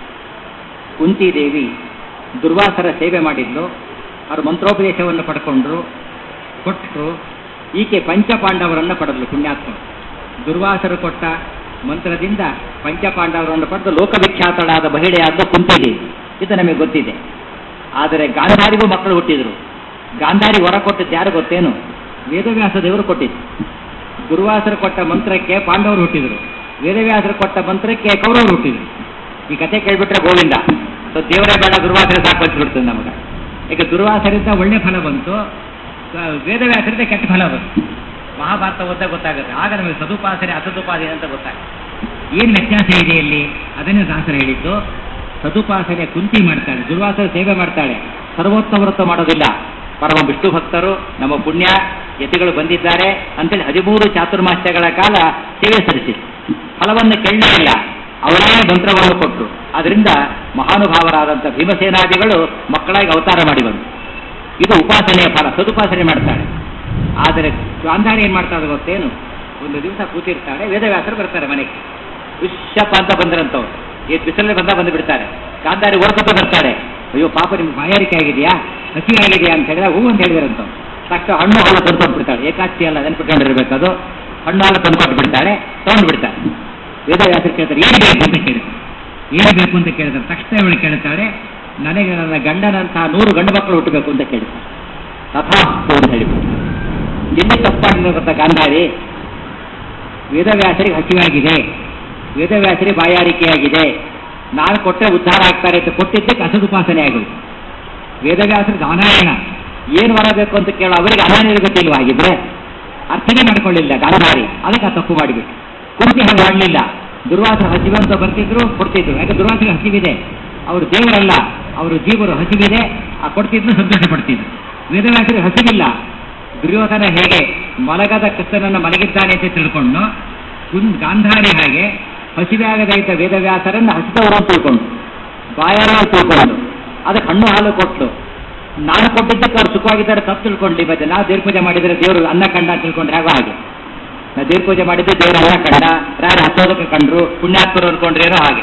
ಕುಂತಿದೇವಿ ದುರ್ವಾಸರ ಸೇವೆ ಮಾಡಿದ್ಲು ಅವರು ಮಂತ್ರೋಪದೇಶವನ್ನು ಪಡ್ಕೊಂಡ್ರು ಕೊಟ್ಟರು ಈಕೆ ಪಂಚಪಾಂಡವರನ್ನು ಪಡೆದ್ಲು ಪುಣ್ಯಾತ್ಮ ದುರ್ವಾಸರು ಕೊಟ್ಟ ಮಂತ್ರದಿಂದ ಪಂಚಪಾಂಡವರನ್ನು ಪಡೆದು ಲೋಕವಿಖ್ಯಾತಳಾದ ಮಹಿಳೆಯಾದ ಕುಂತಿದೇವಿ ಇದು ನಮಗೆ ಗೊತ್ತಿದೆ ಆದರೆ ಗಾಂಧಾರಿಗೂ ಮಕ್ಕಳು ಹುಟ್ಟಿದ್ರು ಗಾಂಧಾರಿ ಹೊರ ಕೊಟ್ಟದ್ದು ಯಾರು ಗೊತ್ತೇನು ವೇದವ್ಯಾಸ ದೇವರು ಕೊಟ್ಟಿದ್ದು ದುರ್ವಾಸರು ಕೊಟ್ಟ ಮಂತ್ರಕ್ಕೆ ಪಾಂಡವರು ಹುಟ್ಟಿದರು ವೇದವ್ಯಾಸರು ಕೊಟ್ಟ ಮಂತ್ರಕ್ಕೆ ಕೌರವರು ಹುಟ್ಟಿದರು ಈ ಕಥೆ ಕೇಳ್ಬಿಟ್ರೆ ಗೋವಿಂದ ಸೊ ದೇವರೇ ಬೇಡ ದುರ್ವಾಸರ ಸಾಕು ಬಿಡ್ತದೆ ನಮಗೆ ಈಗ ದುರ್ವಾಸರಿಂದ ಒಳ್ಳೆ ಫಲ ಬಂತು ಕ- ವೇದವ್ಯಾಸರಿಂದ ಕೆಟ್ಟ ಫಲ ಬಂತು ಮಹಾಭಾರತ ಓದ್ದ ಗೊತ್ತಾಗುತ್ತೆ ಆಗ ನಮಗೆ ಸದುಪಾಸನೆ ಅಸದುಪಾಸನೆ ಅಂತ ಗೊತ್ತಾಗುತ್ತೆ ಏನು ವ್ಯತ್ಯಾಸ ಇದೆ ಇಲ್ಲಿ ಅದನ್ನೇ ದಾಸರು ಹೇಳಿದ್ದು ಸದುಪಾಸನೆ ಕುಂತಿ ಮಾಡ್ತಾಳೆ ದುರ್ವಾಸರ ಸೇವೆ ಮಾಡ್ತಾಳೆ ಸರ್ವೋತ್ತಮ ವ್ರತ ಮಾಡೋದಿಲ್ಲ ಪರಮ ವಿಷ್ಣು ಭಕ್ತರು ನಮ್ಮ ಪುಣ್ಯ ಯತಿಗಳು ಬಂದಿದ್ದಾರೆ ಅಂತೇಳಿ ಹದಿಮೂರು ಚಾತುರ್ಮಾಸ್ಯಗಳ ಕಾಲ ಸೇವೆ ಸಲ್ಲಿಸಿ ಫಲವನ್ನು ಕೇಳಲೇ ಇಲ್ಲ ಅವರೇ ಮಂತ್ರವನ್ನು ಕೊಟ್ಟರು ಅದರಿಂದ ಮಹಾನುಭಾವರಾದಂಥ ಭೀಮಸೇನಾದಿಗಳು ಮಕ್ಕಳಾಗಿ ಅವತಾರ ಮಾಡಿ ಬಂದರು ಇದು ಉಪಾಸನೆಯ ಫಲ ಸದುಪಾಸನೆ ಮಾಡ್ತಾಳೆ ಆದರೆ ಗಾಂಧಾರಿ ಏನು ಮಾಡ್ತಾಳೆ ಗೊತ್ತೇನು ಒಂದು ದಿವಸ ಕೂತಿರ್ತಾಳೆ ವೇದವ್ಯಾಸರು ಬರ್ತಾರೆ ಮನೆಗೆ ವಿಶ್ಯಪ್ಪ ಅಂತ ಬಂದ್ರಂತವ್ರು ಈ ಬಿಸಿಲಲ್ಲಿ ಬಂದ ಬಂದು ಬಿಡ್ತಾರೆ ಗಾಂಧಾರಿ ಓಡ್ಕೊತ ಬರ್ತಾರೆ ಅಯ್ಯೋ ಪಾಪ ನಿಮ್ಗೆ ಬಾಯಾರಿಕೆ ಆಗಿದೆಯಾ ಹಸಿ ಆಗಿದೆಯಾ ಅಂತ ಹೇಳಿದ್ರೆ ಹೂ ಅಂತ ಹೇಳಿದ್ರಂತವ್ರು ತಕ್ಷಣ ಹಣ್ಣು ಹಾಲು ತಂದ್ಕೊಟ್ಟು ಬಿಡ್ತಾಳೆ ಏಕಾಚಿ ಅಲ್ಲ ನೆನ್ಪಿಟ್ಕೊಂಡಿರ್ಬೇಕು ಅದು ಹಣ್ಣು ಹಾಲು ತಂದ್ಕೊಟ್ಟು ಬಿಡ್ತಾಳೆ ತಗೊಂಡು ಬಿಡ್ತಾಳೆ ವೇದವ್ಯಾಸರು ಕೇಳ್ತಾರೆ ಏನು ಬೇಕು ಅಂತ ಕೇಳಿದ್ರು ಏನು ಬೇಕು ಅಂತ ಕೇಳಿದ್ರೆ ತಕ್ಷಣ ಇವಳು ಕೇಳ್ತಾಳೆ ನನಗೆ ನನ್ನ ಗಂಡನಂತಹ ನೂರು ಗಂಡು ಮಕ್ಕಳು ಹುಟ್ಟಬೇಕು ಅಂತ ಕೇಳ್ತಾರೆ ತಥಾಸ್ತು ಅಂತ ಹೇಳಿಬಿಟ್ಟು ಎಲ್ಲಿ ತಪ್ಪಾಡಿದ ಗೊತ್ತಾ ಗಾಂಧಾರಿ ವೇದವ್ಯಾಸರಿಗೆ ಹಸಿವಾಗಿದೆ ವೇದವ್ಯಾಸರಿಗೆ ಬಾಯಾರಿಕೆಯಾಗಿದೆ ನಾನು ಕೊಟ್ಟರೆ ಉದ್ಧಾರ ಆಗ್ತಾರೆ ಅಂತ ಕೊಟ್ಟಿದ್ದಕ್ಕೆ ಅಸದುಪಾಸನೆ ಆಗೋದು ವೇದವ್ಯಾಸರು ಗಾನಾಯಣ ಏನು ವರ ಬೇಕು ಅಂತ ಕೇಳೋ ಅವರಿಗೆ ಅನಾನ್ಯದ ಗೊತ್ತಿಲ್ವಾ ಆಗಿದ್ರೆ ಅರ್ಥನೇ ಮಾಡ್ಕೊಳ್ಳಿಲ್ಲ ಗಾಂಧಾರಿ ಅದಕ್ಕೆ ಆ ತಪ್ಪು ಮಾಡಿಬಿಟ್ಟು ಕುಂತಿ ಹಾಗೆ ಮಾಡಲಿಲ್ಲ ದುರ್ವಾಸರ ಹಸಿವೆ ಅಂತ ಬರ್ತಿದ್ರು ಕೊಡ್ತಿದ್ರು ಯಾಕೆ ದುರ್ವಾಸರ ಹಸಿವಿದೆ ಅವರು ದೇವರಲ್ಲ ಅವರು ಜೀವರು ಹಸಿವಿದೆ ಆ ಕೊಡ್ತಿದ್ರು ಸಂತೋಷ ಪಡ್ತಿದ್ರು ವೇದವ್ಯಾಸರಿಗೆ ಹಸಿವಿಲ್ಲ ದುರ್ಯೋಧನ ಹೇಗೆ ಮಲಗದ ಕೃಷ್ಣನನ್ನು ಮಲಗಿದ್ದಾನೆ ಅಂತ ತಿಳ್ಕೊಂಡು ಕುಂದ್ ಗಾಂಧಾರಿ ಹಾಗೆ ಹಸಿವೆ ಆಗದ ಇದ್ದ ವೇದವ್ಯಾಸರನ್ನು ಹಸಿದವರು ಅಂತ ತಿಳ್ಕೊಂಡು ಬಾಯಾರ ತಿಳ್ಕೊಂಡು ಅದಕ್ಕೆ ಹಣ್ಣು ಹಾಲು ಕೊಟ್ಟು ನಾನು ಕೊಟ್ಟಿದ್ದಕ್ಕೆ ಅವ್ರು ಸುಖವಾಗಿದ್ದಾರೆ ತಪ್ಪು ತಿಳ್ಕೊಂಡ್ಲಿ ಮತ್ತೆ ನಾವು ದೇವ್ರ ಪೂಜೆ ಮಾಡಿದರೆ ದೇವರು ಅನ್ನ ಕಂಡ ಅಂತ ತಿಳ್ಕೊಂಡ್ರೆ ಹಾಗೋ ಹಾಗೆ ನಾವು ದೇವ್ರ ಪೂಜೆ ಮಾಡಿದ್ದು ದೇವ್ರ ಅನ್ನ ಕಂಡ ರಾಯರ ಹತ್ತೋದಕ್ಕೆ ಕಂಡ್ರು ಪುಣ್ಯಾತ್ಮರು ಅನ್ಕೊಂಡ್ರೇನೋ ಹಾಗೆ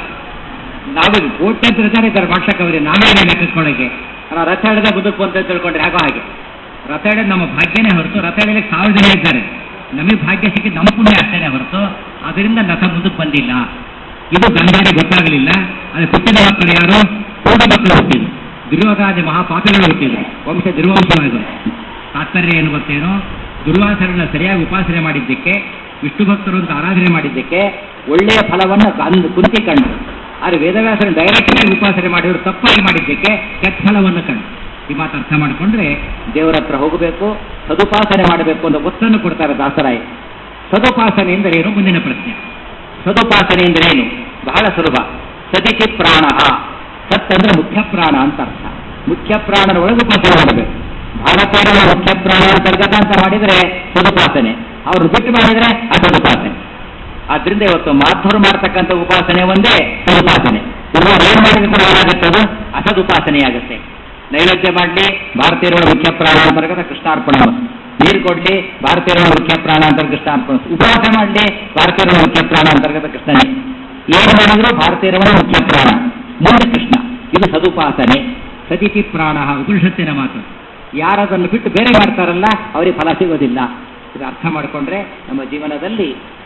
ನಾವು ಕೋಟ್ಯಂತರ ಜನ ಇದ್ದಾರೆ ಮಾಡ್ಸಕ್ಕವರಿಗೆ ನಾವೇನೇ ಲೆಕ್ಕಿಸ್ಕೊಳ್ಳೋಕೆ ನಾವು ರಥ ಹಿಡಿದ ಬದುಕು ಅಂತ ತಿಳ್ಕೊಂಡ್ರೆ ಹಾಗೋ ಹಾಗೆ ರಥ ಹಿಡಿದು ನಮ್ಮ ಭಾಗ್ಯನೇ ಹೊರತು ರಥ ಹಿಡಿಯಕ್ಕೆ ಸಾವಿರ ಜನ ಇದ್ದಾರೆ ನಮಗೆ ಭಾಗ್ಯ ಸಿಕ್ಕಿದ್ದು ನಮ್ಮ ಪುಣ್ಯ ಅಷ್ಟೇನೆ ಹೊರತು ಅದರಿಂದ ರಥ ಮುಂದಕ್ಕೆ ಬಂದಿಲ್ಲ ಇದು ಗಂಧಾರಿ ಗೊತ್ತಾಗಲಿಲ್ಲ ಅದು ಹುಟ್ಟಿದ ಮಕ್ಕಳು ಯಾರು ಪೂರ್ಣ ಮಕ್ಕಳು ಹುಟ್ಟಿದ್ರು ದುರ್ಯೋಗಾದಿ ಮಹಾಪಾಪಿಗಳು ಹುಟ್ಟಿದ್ರು ವಂಶ ದುರ್ವಂಶವಾದರು ತಾತ್ಪರ್ಯ ಏನು ಗೊತ್ತೇನೋ ದುರ್ವಾಸರನ್ನ ಸರಿಯಾಗಿ ಉಪಾಸನೆ ಮಾಡಿದ್ದಕ್ಕೆ ವಿಷ್ಣು ಭಕ್ತರು ಅಂತ ಆರಾಧನೆ ಮಾಡಿದ್ದಕ್ಕೆ ಒಳ್ಳೆಯ ಫಲವನ್ನು ಕಂಡು ಕುಂತಿ ಕಂಡು ಆದರೆ ವೇದವ್ಯಾಸರ ಡೈರೆಕ್ಟ್ ಆಗಿ ಉಪಾಸನೆ ಮಾಡಿದ್ರು ತಪ್ಪಾಗಿ ಮಾಡಿದ್ದಕ್ಕೆ ಕೆಟ್ಟ ಫಲವನ್ನು ಕಂಡು ಈ ಮಾತು ಅರ್ಥ ಮಾಡಿಕೊಂಡ್ರೆ ದೇವರ ಹತ್ರ ಹೋಗಬೇಕು ಸದುಪಾಸನೆ ಮಾಡಬೇಕು ಅಂತ ಒತ್ತನ್ನು ಕೊಡ್ತಾರೆ ದಾಸರಾಯ ಸದುಪಾಸನೆ ಎಂದರೆ ಏನು ಮುಂದಿನ ಪ್ರಶ್ನೆ ಸದುಪಾಸನೆ ಎಂದರೆ ಏನು ಬಹಳ ಸುಲಭ ಸತಿಚಿ ಪ್ರಾಣ ಸತ್ ಅಂದ್ರೆ ಮುಖ್ಯ ಪ್ರಾಣ ಅಂತ ಅರ್ಥ ಮುಖ್ಯ ಪ್ರಾಣನ ಒಳಗೆ ಉಪಾಸನೆ ಮಾಡಬೇಕು ಭಾರತೀಯರ ಮುಖ್ಯ ಪ್ರಾಣ ಅಂತರ್ಗತ ಅಂತ ಮಾಡಿದರೆ ಸದುಪಾಸನೆ ಅವ್ರನ್ನ ಬಿಟ್ಟು ಮಾಡಿದರೆ ಅಸದುಪಾಸನೆ ಆದ್ರಿಂದ ಇವತ್ತು ಮಾಧ್ವರು ಮಾಡ್ತಕ್ಕಂಥ ಉಪಾಸನೆ ಒಂದೇ ಸದುಪಾಸನೆ ಇವರು ಏನ್ ಮಾಡಿದ್ರೆ ಕೂಡ ಏನಾಗುತ್ತೆ ಅದು ಅಸದುಪಾಸನೆಯಾಗುತ್ತೆ ನೈವೇದ್ಯ ಮಾಡಲಿ ಭಾರತೀಯರ ಮುಖ್ಯ ಪ್ರಾಣ ಅಂತರ್ಗತ ಕೃಷ್ಣಾರ್ಪಣ ನೀರು ಕೊಡ್ಲಿ ಭಾರತೀಯರ ಮುಖ್ಯ ಪ್ರಾಣ ಅಂತರ್ಗತ ಕೃಷ್ಣಾರ್ಪಣ ಉಪವಾಸ ಮಾಡಲಿ ಭಾರತೀಯರ ಮುಖ್ಯ ಪ್ರಾಣ ಅಂತರ್ಗತ ಕೃಷ್ಣನೇ ಏನು ಮಾಡಿದ್ರು ಭಾರತೀಯರ ಮುಖ್ಯ ಪ್ರಾಣ ಮುಂದೆ ಕೃಷ್ಣ ಇದು ಸದುಪಾಸನೆ ಸತಿಥಿ ಪ್ರಾಣ ಉಪನಿಷತ್ತಿನ ಮಾತು ಯಾರದನ್ನು ಬಿಟ್ಟು ಬೇರೆ ಮಾಡ್ತಾರಲ್ಲ ಅವರಿಗೆ ಫಲ ಸಿಗೋದಿಲ್ಲ ಇದು ಅರ್ಥ ಮಾಡಿಕೊಂಡ್ರೆ ನಮ್ಮ ಜೀವನದಲ್ಲಿ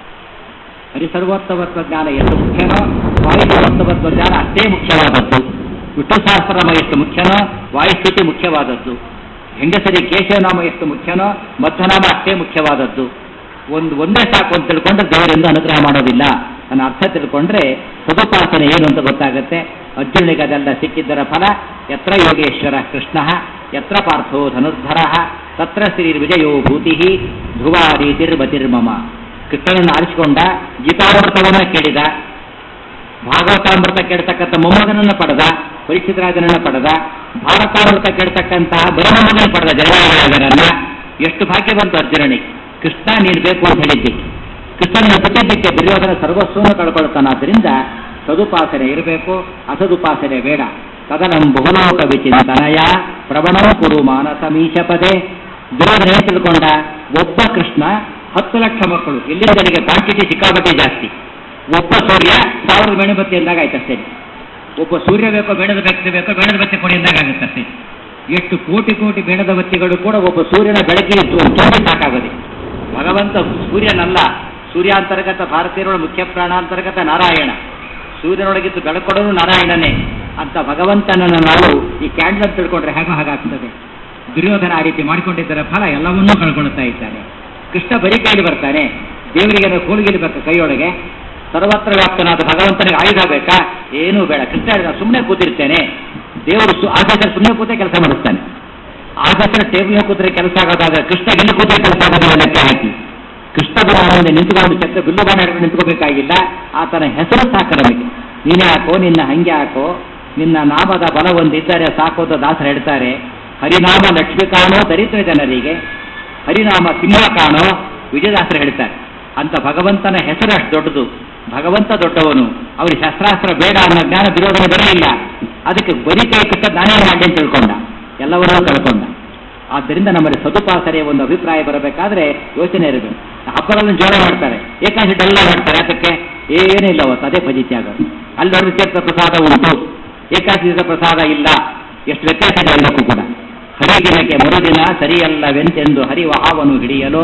ಹರಿಸರ್ವೋತ್ತಮತ್ವ ಜ್ಞಾನ ಎಷ್ಟು ಮುಖ್ಯನೋ ವಾಯುಸರ್ವೋತ್ತಮತ್ವ ಜ್ಞಾನ ಅಷ್ಟೇ ಮುಖ್ಯವಾದದ್ದು ವಿಷ್ಣು ಸಹಸ್ರನಾಮ ಎಷ್ಟು ಮುಖ್ಯನೋ ವಾಯುಸ್ತುತಿ ಮುಖ್ಯವಾದದ್ದು ಹೆಂಗಸರಿ ಕೇಶವನಾಮ ಎಷ್ಟು ಮುಖ್ಯನೋ ಮಧ್ಯನಾಮ ಅಷ್ಟೇ ಮುಖ್ಯವಾದದ್ದು ಒಂದು ಒಂದೇ ಸಾಕು ಅಂತ ತಿಳ್ಕೊಂಡ್ರೆ ದೇವರಿಂದ ಅನುಗ್ರಹ ಮಾಡೋದಿಲ್ಲ ಅನ್ನೋ ಅರ್ಥ ತಿಳ್ಕೊಂಡ್ರೆ ಸದುಪಾಸನೆ ಏನು ಅಂತ ಗೊತ್ತಾಗುತ್ತೆ ಅರ್ಜುನಿಗೆ ಅದೆಲ್ಲ ಸಿಕ್ಕಿದ್ದರ ಫಲ ಯತ್ರ ಯೋಗೇಶ್ವರ ಕೃಷ್ಣ ಯತ್ರ ಪಾರ್ಥೋ ಧನುರ್ಧರ ತತ್ರ ಶ್ರೀ ವಿಜಯೋ ಭೂತಿ ಧ್ರುವ ರೀತಿರ್ಮತಿರ್ಮಮ ಕೃಷ್ಣನನ್ನು ಆರಿಸಿಕೊಂಡ ಗೀತಾಮೃತವನ್ನ ಕೇಳಿದ ಭಾಗವತಾಮೃತ ಕೇಳ್ತಕ್ಕಂಥ ಮೊಮ್ಮಗನನ್ನು ಪಡೆದ ಪರೀಕ್ಷಿತರಾಜನನ್ನ ಪಡೆದ ಭಾರತಾಮೃತ ಕೇಳ್ತಕ್ಕಂತಹ ಬರಮಗನನ್ನು ಪಡೆದ ಜನರಾಜರನ್ನ ಎಷ್ಟು ಭಾಗ್ಯ ಬಂತು ಅರ್ಜುನನಿಗೆ ಕೃಷ್ಣ ನೀನು ಬೇಕು ಅಂತ ಹೇಳಿದ್ದಕ್ಕೆ ಕೃಷ್ಣನ ಬಿಟ್ಟಿದ್ದಕ್ಕೆ ದುರ್ಯೋಧನ ಸರ್ವಸ್ವವನ್ನು ಕಳ್ಕೊಳ್ತಾನಾದ್ರಿಂದ ಸದುಪಾಸನೆ ಇರಬೇಕು ಅಸದುಪಾಸನೆ ಬೇಡ ತದನಂ ಬಹುಲೋಕ ವಿಚಿಂತನಯ ಪ್ರವಣಂ ಕುರು ಮಾನಸಮೀಶ ಪದೇ ದುರ್ಯೋಧನ ಏನ್ ತಿಳ್ಕೊಂಡ ಒಬ್ಬ ಕೃಷ್ಣ ಹತ್ತು ಲಕ್ಷ ಮಕ್ಕಳು ಎಲ್ಲಿಂದಲಿಗೆ ಕ್ವಾಂಟಿಟಿ ಸಿಕ್ಕಾಪಟ್ಟೆ ಜಾಸ್ತಿ ಒಬ್ಬ ಸೂರ್ಯ ಸಾವಿರದ ಮೇಣಬತ್ತಿ ಎಂದಾಗ ಆಯ್ತಷ್ಟೇ ಒಬ್ಬ ಸೂರ್ಯ ಬೇಕೋ ಬೇಡದ ವ್ಯಕ್ತಿ ಬೇಕೋ ಬೇಡದ ಬತ್ತಿ ಕೊಡಿ ಎಂದಾಗ ಆಗುತ್ತಷ್ಟೇ ಎಷ್ಟು ಕೋಟಿ ಕೋಟಿ ಬೇಡದ ಬತ್ತಿಗಳು ಕೂಡ ಒಬ್ಬ ಸೂರ್ಯನ ಬೆಳಕಿಗೆ ತುಂಬಿ ಸಾಕಾಗದೆ ಭಗವಂತ ಸೂರ್ಯನಲ್ಲ ಸೂರ್ಯಾಂತರ್ಗತ ಭಾರತೀಯರ ಮುಖ್ಯ ಪ್ರಾಣಾಂತರ್ಗತ ನಾರಾಯಣ ಸೂರ್ಯನೊಳಗಿದ್ದು ಬೆಳಕೊಡೋನು ನಾರಾಯಣನೇ ಅಂತ ಭಗವಂತನನ್ನು ನಾವು ಈ ಕ್ಯಾಂಡಲ್ ಅಂತ ತಿಳ್ಕೊಂಡ್ರೆ ಹೇಗೋ ಹಾಗಾಗ್ತದೆ ದುರ್ಯೋಧನ ಆ ರೀತಿ ಮಾಡಿಕೊಂಡಿದ್ದರ ಫಲ ಎಲ್ಲವನ್ನೂ ಕಳ್ಕೊಳ್ತಾ ಇದ್ದಾನೆ ಕೃಷ್ಣ ಬರೀ ಕೈಲಿ ಬರ್ತಾನೆ ದೇವರಿಗೆ ಕೋಲ್ಗಿಲ್ಬೇಕು ಕೈಯೊಳಗೆ ಸರ್ವತ್ರ ವ್ಯಾಪ್ತನಾದ ಭಗವಂತನಿಗೆ ಆಯುಧ ಬೇಕಾ ಏನೂ ಬೇಡ ಕೃಷ್ಣ ಹೇಳಿದ ಸುಮ್ಮನೆ ಕೂತಿರ್ತೇನೆ ದೇವರು ಸು ಆಫೀಸರ್ ಸುಮ್ಮನೆ ಕೂತೇ ಕೆಲಸ ಮಾಡಿಸ್ತಾನೆ ಆಫೀಸರ್ ಟೇಬಲ್ ಕೂತ್ರೆ ಕೆಲಸ ಆಗೋದಾಗ ಕೃಷ್ಣ ಎಲ್ಲಿ ಕೂತ್ರೆ ಕೆಲಸ ಆಗೋದಿಲ್ಲ ಲೆಕ್ಕ ಹಾಕಿ ಕೃಷ್ಣ ಗುರುವಿನಿಂದ ನಿಂತುಕೊಂಡು ಚಕ್ರ ಬಿಲ್ಲು ಬಾಣ ಹಿಡ್ಕೊಂಡು ನಿಂತ್ಕೋಬೇಕಾಗಿಲ್ಲ ಆತನ ಹೆಸರು ಸಾಕು ನಮಗೆ ನೀನೇ ಹಾಕೋ ನಿನ್ನ ಹಂಗೆ ಹಾಕೋ ನಿನ್ನ ನಾಮದ ಬಲ ಒಂದಿದ್ದರೆ ಸಾಕು ಅಂತ ದಾಸರು ಹೇಳ್ತಾರೆ ಹರಿನಾಮ ಲಕ್ಷ್ಮಿ ಕಾಣೋ ದರಿದ್ರ ಜನರಿಗೆ ಹರಿನಾಮ ಸಿಂಹ ಕಾಣೋ ವಿಜಯದಾಸರು ಹೇಳ್ತಾರೆ ಅಂತ ಭಗವಂತನ ಹೆಸರು ಅಷ್ಟು ದೊಡ್ಡದು ಭಗವಂತ ದೊಡ್ಡವನು ಅವ್ರಿಗೆ ಶಸ್ತ್ರಾಸ್ತ್ರ ಬೇಡ ಅನ್ನೋ ಜ್ಞಾನ ವಿರೋಧನ ಬರಲಿಲ್ಲ ಅದಕ್ಕೆ ಬರೀ ಕೈ ಕಟ್ಟ ನಾನೇ ಮಾಡಿ ಅಂತ ತಿಳ್ಕೊಂಡ ಎಲ್ಲವನ್ನೂ ಕಳ್ಕೊಂಡ ಆದ್ದರಿಂದ ನಮ್ಮಲ್ಲಿ ಸದುಪಾಸನೆಯ ಒಂದು ಅಭಿಪ್ರಾಯ ಬರಬೇಕಾದ್ರೆ ಯೋಚನೆ ಇರಬೇಕು ಹಬ್ಬಗಳನ್ನು ಜೋಳ ಮಾಡ್ತಾರೆ ಏಕಾದಶಿ ಡಲ್ಲ ಮಾಡ್ತಾರೆ ಅದಕ್ಕೆ ಏನೂ ಇಲ್ಲ ಅವತ್ತು ಅದೇ ಫಜಿತಿ ಆಗೋದು ಅಲ್ಲಿ ನೋಡಿದ ತೀರ್ಥ ಪ್ರಸಾದ ಉಂಟು ಏಕಾದಶಿ ಪ್ರಸಾದ ಇಲ್ಲ ಎಷ್ಟು ವ್ಯತ್ಯಾಸ ಇದೆ ಎಲ್ಲಕ್ಕೂ ಕೂಡ ಹರಿದಿನಕ್ಕೆ ಮರುದಿನ ಸರಿಯಲ್ಲವೆಂತೆಂದು ಹರಿವಹಾವನು ಹಿಡಿಯಲು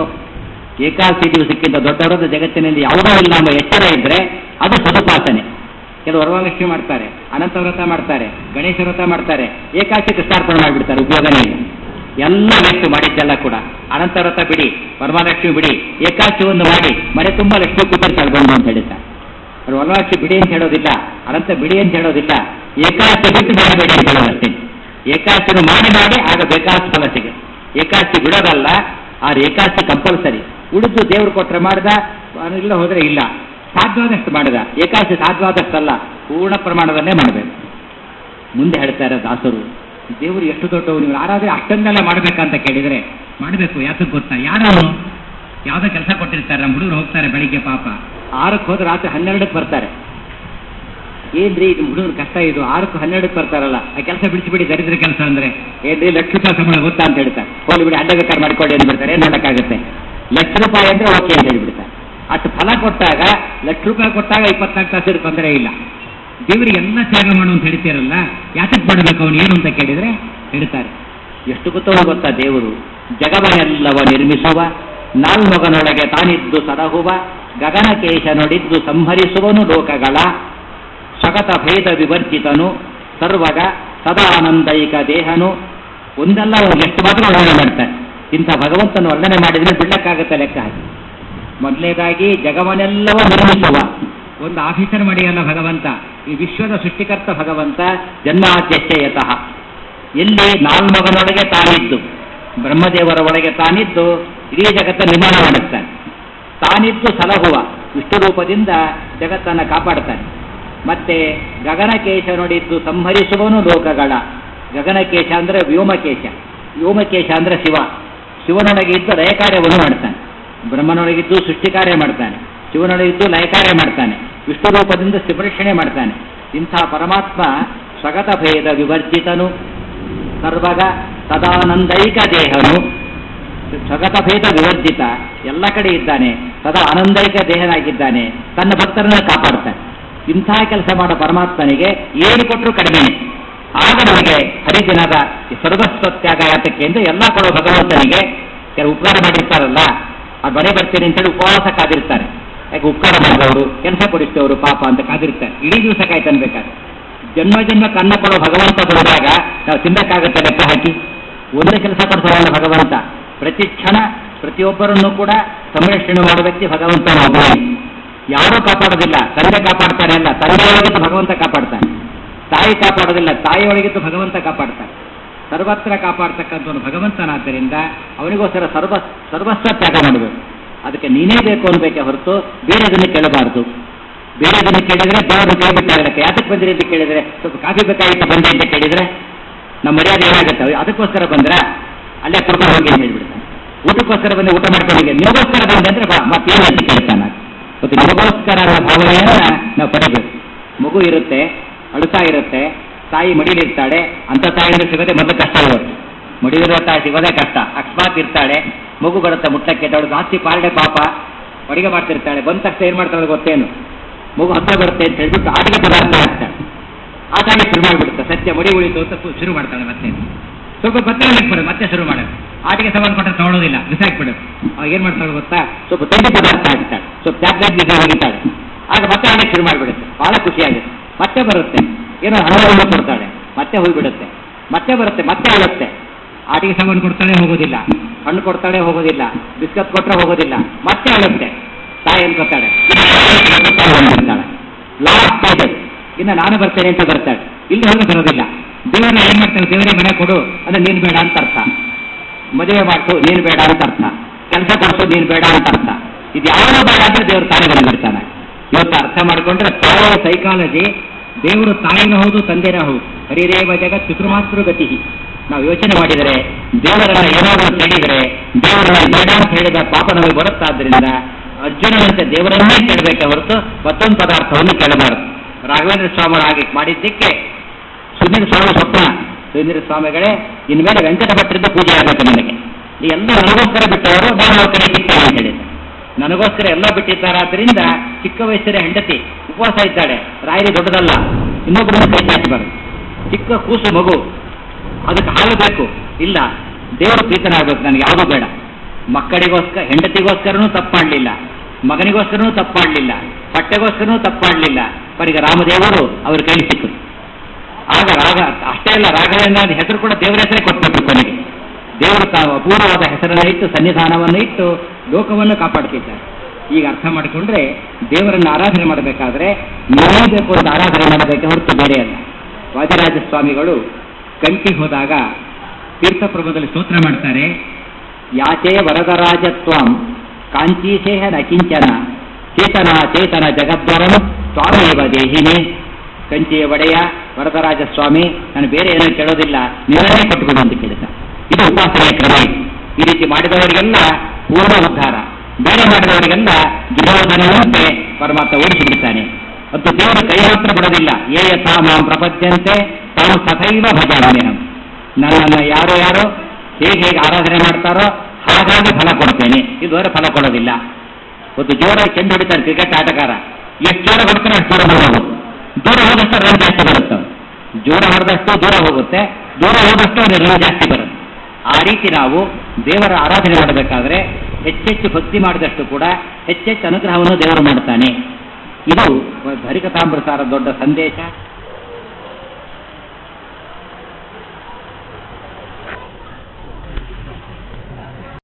ಏಕಾದಶಿ ದಿವಸಕ್ಕಿಂತ ದೊಡ್ಡವರಾದ ಜಗತ್ತಿನಲ್ಲಿ ಯಾವುದೂ ಇಲ್ಲ ಎಂಬ ಎಚ್ಚರ ಇದ್ರೆ ಅದು ಸದುಪಾಸನೆ ಕೆಲವು ವರಮಹಾಲಕ್ಷ್ಮಿ ಮಾಡ್ತಾರೆ ಅನಂತ ವ್ರತ ಮಾಡ್ತಾರೆ ಗಣೇಶ ವ್ರತ ಮಾಡ್ತಾರೆ ಏಕಾದಶಿ ಕೃಷ್ಣಾರ್ಪಣೆ ಮಾಡಿಬಿಡ್ತಾರೆ ಉಪಯೋಗನೇ ಇಲ್ಲ ಎಲ್ಲ ಎಷ್ಟು ಮಾಡಿದ್ದೆಲ್ಲ ಕೂಡ ಅನಂತ ವ್ರತ ಬಿಡಿ ವರಮಹಾಲಕ್ಷ್ಮಿ ಬಿಡಿ ಏಕಾದಶಿ ಒಂದು ಮಾಡಿ ಮನೆ ತುಂಬ ಲಕ್ಷ್ಮಿ ಕೂತಿರ್ತಾಳೆ ಬಂದು ಅಂತ ಹೇಳಿದ್ದಾರೆ ಅವ್ರು ವನವಾಸಿ ಬಿಡಿ ಅಂತ ಹೇಳೋದಿಲ್ಲ ಅನಂತ ಬಿಡಿ ಅಂತ ಹೇಳೋದಿಲ್ಲ ಏಕಾದಶಿ ಬಿಟ್ಟು ಮಾಡಬೇಡಿ ಅಂತ ಹೇಳೋದಷ್ಟೇ ಏಕಾದಶಿನ ಮಾಡಿ ಮಾಡಿ ಆಗ ಬೇಕಾದ ಫಲ ಸಿಗುತ್ತೆ ಏಕಾದಶಿ ಬಿಡೋದಲ್ಲ ಆದ್ರೆ ಏಕಾದಶಿ ಕಂಪಲ್ಸರಿ ಉಳಿದು ದೇವರು ಕೊಟ್ಟರೆ ಮಾಡಿದ ಇಲ್ಲ ಹೋದ್ರೆ ಇಲ್ಲ ಸಾಧ್ಯವಾದಷ್ಟು ಮಾಡಿದ ಏಕಾದಶಿ ಸಾಧ್ಯವಾದಷ್ಟಲ್ಲ ಪೂರ್ಣ ಪ್ರಮಾಣದಲ್ಲೇ ಮಾಡಬೇಕು ಮುಂದೆ ಹೇಳ್ತಾರೆ ದಾಸರು ದೇವರು ಎಷ್ಟು ದೊಡ್ಡವು ನೀವು ಯಾರಾದ್ರೆ ಅಷ್ಟನ್ನೆಲ್ಲ ಮಾಡ್ಬೇಕಂತ ಕೇಳಿದ್ರೆ ಮಾಡಬೇಕು ಯಾತಕ್ಕೆ ಗೊತ್ತಾ ಯಾರು ಯಾವುದೋ ಕೆಲಸ ಕೊಟ್ಟಿರ್ತಾರೆ ನಮ್ಮ ಹುಡುಗರು ಹೋಗ್ತಾರೆ ಬೆಳಿಗ್ಗೆ ಪಾಪ ಆರಕ್ಕೆ ಹೋದ್ರೆ ರಾತ್ರಿ ಹನ್ನೆರಡಕ್ಕೆ ಬರ್ತಾರೆ ಏನ್ರಿ ಇದು ಹುಡುಗರ ಕಷ್ಟ ಇದು ಆರಕ್ಕೆ ಹನ್ನೆರಡಕ್ಕೆ ಬರ್ತಾರಲ್ಲ ಆ ಕೆಲಸ ಬಿಡಿಸಿಬಿಡಿ ದರಿದ್ರ ಕೆಲಸ ಅಂದ್ರೆ ಏನ್ರಿ ಲಕ್ಷ ರೂಪಾಯಿ ಸಂಬಳ ಗೊತ್ತಾ ಅಂತ ಹೇಳ್ತಾರೆ ಹೋಗ್ಲಿ ಬಿಡಿ ಅಡ್ಡ ಬೇಕಾದ್ರೆ ಮಾಡ್ಕೊಳ್ಳಿ ಅಂತ ಬಿಡ್ತಾರೆ ಏನ್ ಮಾಡೋಕ್ಕಾಗುತ್ತೆ ಲಕ್ಷ ರೂಪಾಯಿ ಅಂದ್ರೆ ಓಕೆ ಅಂತ ಹೇಳ್ಬಿಡ್ತಾರೆ ಅಷ್ಟು ಫಲ ಕೊಟ್ಟಾಗ ಲಕ್ಷ ರೂಪಾಯಿ ಕೊಟ್ಟಾಗ ಇಪ್ಪತ್ನಾಲ್ಕು ತಾಸು ತೊಂದರೆ ಇಲ್ಲ ದೇವರಿಗೆ ಎಲ್ಲ ತ್ಯಾಗ ಮಾಡು ಅಂತ ಹೇಳ್ತೀರಲ್ಲ ಯಾತಕ್ಕೆ ಮಾಡಬೇಕು ಅವನು ಏನು ಅಂತ ಕೇಳಿದ್ರೆ ಹೇಳ್ತಾರೆ ಎಷ್ಟು ಗೊತ್ತವ ಗೊತ್ತಾ ದೇವರು ಜಗವನ್ನೆಲ್ಲವ ನಿರ್ಮಿಸುವ ನಾಲ್ಮೊಗನೊಳಗೆ ತಾನಿದ್ದು ಸದಹುವ ಗಗನಕೇಶ ನುಡಿದ್ದು ಸಂಹರಿಸುವನು ಲೋಕಗಳ ಸ್ವಗತ ಭೇದ ವಿವರ್ಜಿತನು ಸರ್ವಗ ಸದಾನಂದೈಕ ದೇಹನು ಒಂದಲ್ಲ ಒಂದು ಎಷ್ಟು ಮಾತ್ರ ವರ್ಣನೆ ಮಾಡ್ತಾರೆ ಇಂಥ ಭಗವಂತನ ವರ್ಣನೆ ಮಾಡಿದ್ರೆ ಬಿಡ್ಲಕ್ಕಾಗತ್ತೆ ಲೆಕ್ಕ ಹಾಕಿ ಮೊದಲನೇದಾಗಿ ಜಗವನ್ನೆಲ್ಲವ ನಿರ್ಮಿಸುವ ಒಂದು ಆಫೀಸರ್ ಮಾಡಿಯಲ್ಲ ಭಗವಂತ ಈ ವಿಶ್ವದ ಸೃಷ್ಟಿಕರ್ತ ಭಗವಂತ ಜನ್ಮಾದ್ಯಶ್ಚಯತಃ ಎಲ್ಲಿ ನಾಲ್ಮಗನೊಳಗೆ ತಾನಿದ್ದು ಬ್ರಹ್ಮದೇವರ ಒಳಗೆ ತಾನಿದ್ದು ಇಡೀ ಜಗತ್ತ ನಿರ್ಮಾಣ ಮಾಡುತ್ತಾನೆ ತಾನಿದ್ದು ಸಲಹುವ ವಿಷ್ಣು ರೂಪದಿಂದ ಜಗತ್ತನ್ನು ಕಾಪಾಡ್ತಾನೆ ಮತ್ತೆ ಗಗನಕೇಶ ನೋಡಿದ್ದು ಸಂಹರಿಸುವನು ಲೋಕಗಳ ಗಗನಕೇಶ ಅಂದ್ರೆ ವ್ಯೋಮಕೇಶ ವ್ಯೋಮಕೇಶ ಅಂದ್ರೆ ಶಿವ ಶಿವನೊಳಗೆ ಇದ್ದು ಲಯ ಕಾರ್ಯವನ್ನು ಮಾಡ್ತಾನೆ ಬ್ರಹ್ಮನೊಳಗಿದ್ದು ಸೃಷ್ಟಿ ಕಾರ್ಯ ಮಾಡ್ತಾನೆ ಶಿವನೊಳಗಿದ್ದು ಲಯ ಕಾರ್ಯ ಮಾಡ್ತಾನೆ ವಿಷ್ಣು ರೂಪದಿಂದ ಸಂರಕ್ಷಣೆ ಮಾಡ್ತಾನೆ ಇಂಥ ಪರಮಾತ್ಮ ಸ್ವಗತ ಭೇದ ವಿವರ್ಜಿತನು ಸರ್ವಗ ಸದಾನಂದೈಕ ದೇಹನು ಸ್ವಗತ ಭೇದ ವಿವರ್ಜಿತ ಎಲ್ಲ ಕಡೆ ಇದ್ದಾನೆ ಸದಾ ಆನಂದೈಕ ದೇಹನಾಗಿದ್ದಾನೆ ತನ್ನ ಭಕ್ತರನ್ನ ಕಾಪಾಡ್ತಾನೆ ಇಂಥ ಕೆಲಸ ಮಾಡೋ ಪರಮಾತ್ಮನಿಗೆ ಏನು ಕೊಟ್ಟರು ಕಡಿಮೆನೆ ಆಗ ನಮಗೆ ಹರಿದಿನದ ಸರ್ವಸ್ವ ತ್ಯಾಗ ಯಾತಕ್ಕೆ ಅಂದ್ರೆ ಎಲ್ಲ ಕೊಡೋ ಭಗವಂತನಿಗೆ ಕೆಲವು ಉಪಕಾರ ಮಾಡಿರ್ತಾರಲ್ಲ ಅದು ಮನೆ ಬರ್ತೀನಿ ಅಂತೇಳಿ ಉಪವಾಸ ಕಾದಿರ್ತಾರೆ ಯಾಕೆ ಉಪಕಾರ ಮಾಡಿದವರು ಕೆಲಸ ಕೊಡಿಸ್ತೇವರು ಪಾಪ ಅಂತ ಕಾದಿರ್ತಾರೆ ಇಡೀ ದಿವಸ ಕಾಯ್ತನ್ಬೇಕಾದ್ರೆ ಜನ್ಮ ಜನ್ಮ ಕನ್ನ ಕೊಡೋ ಭಗವಂತ ಬರುವಾಗ ನಾವು ತಿನ್ನಕ್ಕಾಗತ್ತೆ ಲೆಕ್ಕ ಹಾಕಿ ಒಂದೇ ಕೆಲಸ ಕೊಡ್ತಾರಲ್ಲ ಭಗವಂತ ಪ್ರತಿ ಕ್ಷಣ ಪ್ರತಿಯೊಬ್ಬರನ್ನು ಕೂಡ ಸಂರಕ್ಷಣೆ ಮಾಡುವ ವ್ಯಕ್ತಿ ಭಗವಂತನ ಒಬ್ಬನೇ ಯಾರೂ ಕಾಪಾಡೋದಿಲ್ಲ ತಂದೆ ಕಾಪಾಡ್ತಾನೆ ಅಲ್ಲ ತಂದೆಯೊಳಗಿದ್ದು ಭಗವಂತ ಕಾಪಾಡ್ತಾನೆ ತಾಯಿ ಕಾಪಾಡೋದಿಲ್ಲ ತಾಯಿಯೊಳಗಿದ್ದು ಭಗವಂತ ಕಾಪಾಡ್ತಾನೆ ಸರ್ವತ್ರ ಕಾಪಾಡ್ತಕ್ಕಂಥ ಭಗವಂತನಾದ್ದರಿಂದ ಅವನಿಗೋಸ್ಕರ ಸರ್ವ ಸರ್ವಸ್ವ ತ್ಯಾಗ ಮಾಡಬೇಕು ಅದಕ್ಕೆ ನೀನೇ ಬೇಕು ಅನ್ಬೇಕೆ ಹೊರತು ಬೇರೆದನ್ನು ಕೇಳಬಾರ್ದು ಬೇರೆದನ್ನು ಕೇಳಿದ್ರೆ ದೇವರು ಕೇಳ್ಬಿಟ್ಟಾಗಲ್ಲ ಯಾತಕ್ಕೆ ಬಂದಿರಿ ಅಂತ ಕೇಳಿದ್ರೆ ಸ್ವಲ್ಪ ಕಾಫಿ ಬೇಕಾಗಿತ್ತು ಬಂದೆ ಅಂತ ಕೇಳಿದ್ರೆ ನಮ್ಮ ಮರ್ಯಾದೆ ಏನಾಗುತ್ತೆ ಅದಕ್ಕೋಸ್ಕರ ಬಂದ್ರ ಅಲ್ಲೇ ಕರ್ಕೊಂಡು ಹೋಗಿ ಅಂತ ಹೇಳ್ಬಿಡ್ತಾನೆ ಊಟಕ್ಕೋಸ್ಕರ ಬಂದು ಊಟ ಮಾಡ್ಕೊಂಡು ಹೋಗಿ ನಿಮಗೋಸ್ಕರ ಬಂದೆ ಅಂದ್ರೆ ಬಾ ಮತ್ತೇನು ಅಂತ ಕೇಳ್ತಾನೆ ಮತ್ತು ನಿಮಗೋಸ್ಕರ ಅನ್ನೋ ಭಾವನೆಯನ್ನ ನಾವು ಪಡಿಬೇಕು ಮಗು ಇರುತ್ತೆ ಅಳುತ್ತಾ ಇರುತ್ತೆ ತಾಯಿ ಮಡಿಲಿರ್ತಾಳೆ ಅಂತ ತಾಯಿಯಿಂದ ಸಿಗೋದೇ ಮೊದಲು ಕಷ್ಟ ಇರುತ್ತೆ ಮಡಿಲಿರೋ ತಾಯಿ ಸಿಗೋದೇ ಕಷ್ಟ ಅಕಸ್ಮಾತ್ ಇರ್ತಾಳೆ ಮಗು ಬರುತ್ತೆ ಮುಟ್ಟಕ್ಕೆ ಅವಳು ಜಾಸ್ತಿ ಪಾಲ್ಡೆ ಪಾಪ ಅಡಿಗೆ ಮಾಡ್ತಿರ್ತಾಳೆ ಬಂದ ತಕ್ಷಣ ಏನ್ ಮಾಡ್ತಾಳೆ ಗೊತ್ತೇನು ಮಗು ಹತ್ರ ಬರುತ್ತೆ ಅಂತ ಹೇಳ್ಬಿಟ್ಟು ಆಟಿಕೆ ಪದಾರ್ಥ ಹಾಕ್ತಾಳೆ ಆಟ ಆಡಿ ಶುರು ಮಾಡಿಬಿಡುತ್ತೆ ಸತ್ಯ ಮಡಿ ಉಳಿತು ಅಂತ ಶು- ಶುರು ಮಾಡ್ತಾಳೆ ಮತ್ತೆ ಸ್ವಲ್ಪ ಮತ್ತೆ ಬಿಡು ಮತ್ತೆ ಶುರು ಮಾಡೋದು ಆಟಿಗೆ ಸವಾಲು ಕೊಟ್ಟರೆ ತಗೊಳ್ಳೋದಿಲ್ಲ ಬಿಸಾಕ್ಬಿಡು ಅವಾಗ ಏನ್ ಮಾಡ್ತಾಳೆ ಗೊತ್ತಾ ಸ್ವಲ್ಪ ತಿಂಡಿ ಪದಾರ್ಥ ಹಾಕ್ತಾಳೆ ಸ್ವಲ್ಪ ಟ್ಯಾಬ್ಲೆಟ್ ಬಿಸಿ ಹೋಗಿತಾಳೆ ಆಗ ಮತ್ತೆ ಆಡಿಗೆ ಶುರು ಮಾಡಿಬಿಡುತ್ತೆ ಬಹಳ ಖುಷಿಯಾಗುತ್ತೆ ಮತ್ತೆ ಬರುತ್ತೆ ಏನೋ ಹಣ್ಣು ಕೊಡ್ತಾಳೆ ಮತ್ತೆ ಹೋಗ್ಬಿಡುತ್ತೆ ಮತ್ತೆ ಬರುತ್ತೆ ಮತ್ತೆ ಅಳುತ್ತೆ ಆಟಿಗೆ ಸಾಮಾನು ಕೊಡ್ತಾಳೆ ಹೋಗೋದಿಲ್ಲ ಹಣ್ಣು ಕೊಡ್ತಾಳೆ ಹೋಗೋದಿಲ್ಲ ಬಿಸ್ಕತ್ ಕೊಟ್ಟರೆ ಹೋಗೋದಿಲ್ಲ ಮತ್ತೆ ಅಳುತ್ತೆ ತಾಯಿ ಅನ್ಕೋತಾಳೆ ಬಂದಿರ್ತಾಳೆ ಲಾಸ್ಟ್ ಸ್ಟೇಜ್ ಇನ್ನು ನಾನು ಬರ್ತೇನೆ ಅಂತ ಬರ್ತಾಳೆ ಇಲ್ಲಿ ಹೋಗಿ ಬರೋದಿಲ್ಲ ದೇವರನ್ನ ಏನ್ ಮಾಡ್ತಾಳೆ ದೇವರೇ ಮನೆ ಕೊಡು ಅಂದ್ರೆ ನೀನು ಬೇಡ ಅಂತ ಅರ್ಥ ಮದುವೆ ಮಾಡ್ತು ನೀನು ಬೇಡ ಅಂತ ಅರ್ಥ ಕೆಲಸ ಕೊಡಿಸು ನೀನು ಬೇಡ ಅಂತ ಅರ್ಥ ಇದು ಯಾವಾಗ ಬೇಡ ಅಂದ್ರೆ ದೇವರು ತಾಯಿ ಬಂದಿರ್ತಾನೆ ಇವತ್ತು ಅರ್ಥ ಮಾಡ್ಕೊಂಡ್ರೆ ತಾಯಿಯ ಸೈಕಾಲಜಿ ದೇವರು ತಾಯಿನೂ ಹೌದು ತಂದೆನೂ ಹೌದು ಹರಿರೇವ ಜಗತ್ ಪಿತೃಮಾತೃ ಗತಿ ನಾವು ಯೋಚನೆ ಮಾಡಿದರೆ ದೇವರನ್ನ ಏನಾದರೂ ಕೇಳಿದರೆ ದೇವರನ್ನ ಬೇಡ ಅಂತ ಹೇಳಿದ ಪಾಪ ನಮಗೆ ಬರುತ್ತಾದ್ರಿಂದ ಅರ್ಜುನನಂತೆ ದೇವರನ್ನೇ ಕೇಳಬೇಕೆ ಹೊರತು ಮತ್ತೊಂದು ಪದಾರ್ಥವನ್ನು ಕೇಳಬಾರದು ರಾಘವೇಂದ್ರ ಸ್ವಾಮಿಗಳು ಹಾಗೆ ಮಾಡಿದ್ದಕ್ಕೆ ಸುನೀಲ್ ಸ್ವಾಮಿ ಸ್ವಪ್ನ ಸುನೀಲ್ ಸ್ವಾಮಿಗಳೇ ಇನ್ಮೇಲೆ ವೆಂಕಟ ಭಟ್ರಿಂದ ಪೂಜೆ ಆಗಬೇಕು ನನಗೆ ಈ ಎಲ್ಲ ನನಗೋಸ್ಕರ ಬಿಟ್ಟವರು ನಾನು ಅವ್ರ ಕಡೆ ಸಿಗ್ತೇನೆ ಅಂತ ಹೇಳಿದ್ದೆ ನನಗೋಸ್ಕರ ಎಲ್ಲ ಬಿಟ್ಟಿದ್ದಾರಾದ್ರಿಂದ ಚಿಕ್ಕ ವಯಸ್ಸಿನ ಹೆಂಡತಿ ಉಪವಾಸ ಇದ್ದಾಳೆ ರಾಯರಿ ದೊಡ್ಡದಲ್ಲ ಇನ್ನೊಬ್ಬರನ್ನ ಕೈ ಚಾಚಬಾರದು ಚಿಕ್ಕ ಕೂಸು ಮಗು ಅದಕ್ಕೆ ಹಾಲು ಬೇಕು ಇಲ್ಲ ದೇವರು ಪ್ರೀತನಾಗಬೇಕು ನನಗೆ ಯಾವುದೂ ಬೇಡ ಮಕ್ಕಳಿಗೋಸ್ಕರ ಹೆಂಡತಿಗೋಸ್ಕರನೂ ತಪ್ಪು ಮಾಡಲಿಲ್ಲ ಮಗನಿಗೋಸ್ಕರನೂ ತಪ್ಪು ಮಾಡಲಿಲ್ಲ ಬಟ್ಟೆಗೋಸ್ಕರನೂ ತಪ್ಪು ಮಾಡಲಿಲ್ಲ ಅವರಿಗೆ ರಾಮದೇವರು ಅವ್ರ ಕೈಲಿ ಸಿಕ್ಕರು ಆಗ ರಾಗ ಅಷ್ಟೇ ಅಲ್ಲ ರಾಘವೇಂದ್ರ ಅಂತ ಹೆಸರು ಕೂಡ ದೇವರ ಹೆಸರೇ ಕೊಟ್ಬಿಟ್ರು ಕೊನೆಗೆ ದೇವರು ತಾವು ಅಪೂರ್ವವಾದ ಹೆಸರನ್ನು ಇಟ್ಟು ಸನ್ನಿಧಾನವನ್ನು ಇಟ್ಟು ಲೋಕವನ್ನು ಕಾಪಾಡ್ತಿದ್ದಾರೆ ಈಗ ಅರ್ಥ ಮಾಡಿಕೊಂಡ್ರೆ ದೇವರನ್ನು ಆರಾಧನೆ ಮಾಡಬೇಕಾದ್ರೆ ಬೇಕು ಅಂತ ಆರಾಧನೆ ಮಾಡಬೇಕೆ ಹೊರತು ಬೇರೆ ಅಲ್ಲ ವಾದಿರಾಜ ಸ್ವಾಮಿಗಳು ಕಂಟಿ ಹೋದಾಗ ತೀರ್ಥಪ್ರಭದಲ್ಲಿ ಸ್ತೋತ್ರ ಮಾಡ್ತಾರೆ ಯಾಚೇ ವರದರಾಜತ್ವಂ ಕಾಂಚೀಸೇಹ ನಕಿಂಚನ ಚೇತನ ಚೇತನ ಜಗದ್ವರಂ ಸ್ವಾಮಿಯವ ದೇಹಿನೇ ಕಂಚಿಯ ಒಡೆಯ ವರದರಾಜ ಸ್ವಾಮಿ ನಾನು ಬೇರೆ ಏನೋ ಕೇಳೋದಿಲ್ಲ ನೀವನ್ನೇ ಕೊಟ್ಟುಕೊಡು ಅಂತ ಕೇಳಿದ ಇದು ಉಪಾಸನೆಯ ಕ್ರಮ ಇದು. ಈ ರೀತಿ ಮಾಡಿದವರಿಗೆಲ್ಲ ಪೂರ್ಣ ಉದ್ಧಾರ ಬೇರೆ ಮಾಡಿದವರಿಗೆಲ್ಲ ದುರ್ಯೋಧನವಂತೆ ಪರಮಾತ್ಮ ಓಡಿಸಿಬಿಡ್ತಾನೆ ಮತ್ತು ದೇವರು ಕೈ ಮಾತ್ರ ಬಿಡೋದಿಲ್ಲ ಏ ಯಥಾ ಮಾಂ ಪ್ರಪದ್ಯಂತೆ ತಾನು ತಥೈವ ಭಜಾಮ್ಯಹಂ ನನ್ನನ್ನು ಯಾರು ಯಾರು ಹೇಗೆ ಹೇಗೆ ಆರಾಧನೆ ಮಾಡ್ತಾರೋ ಹಾಗಾಗಿ ಫಲ ಕೊಡ್ತೇನೆ ಇದುವರೆ ಫಲ ಕೊಡೋದಿಲ್ಲ ಒಂದು ಜೋರಾಗಿ ಚೆಂಡು ಹೊಡಿತಾರೆ ಕ್ರಿಕೆಟ್ ಆಟಗಾರ ಎಷ್ಟು ಜೋರ ಹೊಡ್ತಾರೆ ಅಷ್ಟು ದೂರ ಹೋಗೋದು ದೂರ ಹೋದಷ್ಟು ರನ್ ಜಾಸ್ತಿ ಬರುತ್ತೆ ಅವ್ನು. ಜೋರ ಹೊಡೆದಷ್ಟು ದೂರ ಹೋಗುತ್ತೆ ದೂರ ಹೋದಷ್ಟು ಅವನಿಗೆ ರನ್ ಜಾಸ್ತಿ ಬರುತ್ತೆ ಆ ರೀತಿ ನಾವು ದೇವರ ಆರಾಧನೆ ಮಾಡಬೇಕಾದ್ರೆ ಹೆಚ್ಚೆಚ್ಚು ಭಕ್ತಿ ಮಾಡಿದಷ್ಟು ಕೂಡ ಹೆಚ್ಚೆಚ್ಚು ಅನುಗ್ರಹವನ್ನು ದೇವರು ಮಾಡ್ತಾನೆ ಇದು ಹರಿಕಥಾಮೃತಾರ ದೊಡ್ಡ ಸಂದೇಶ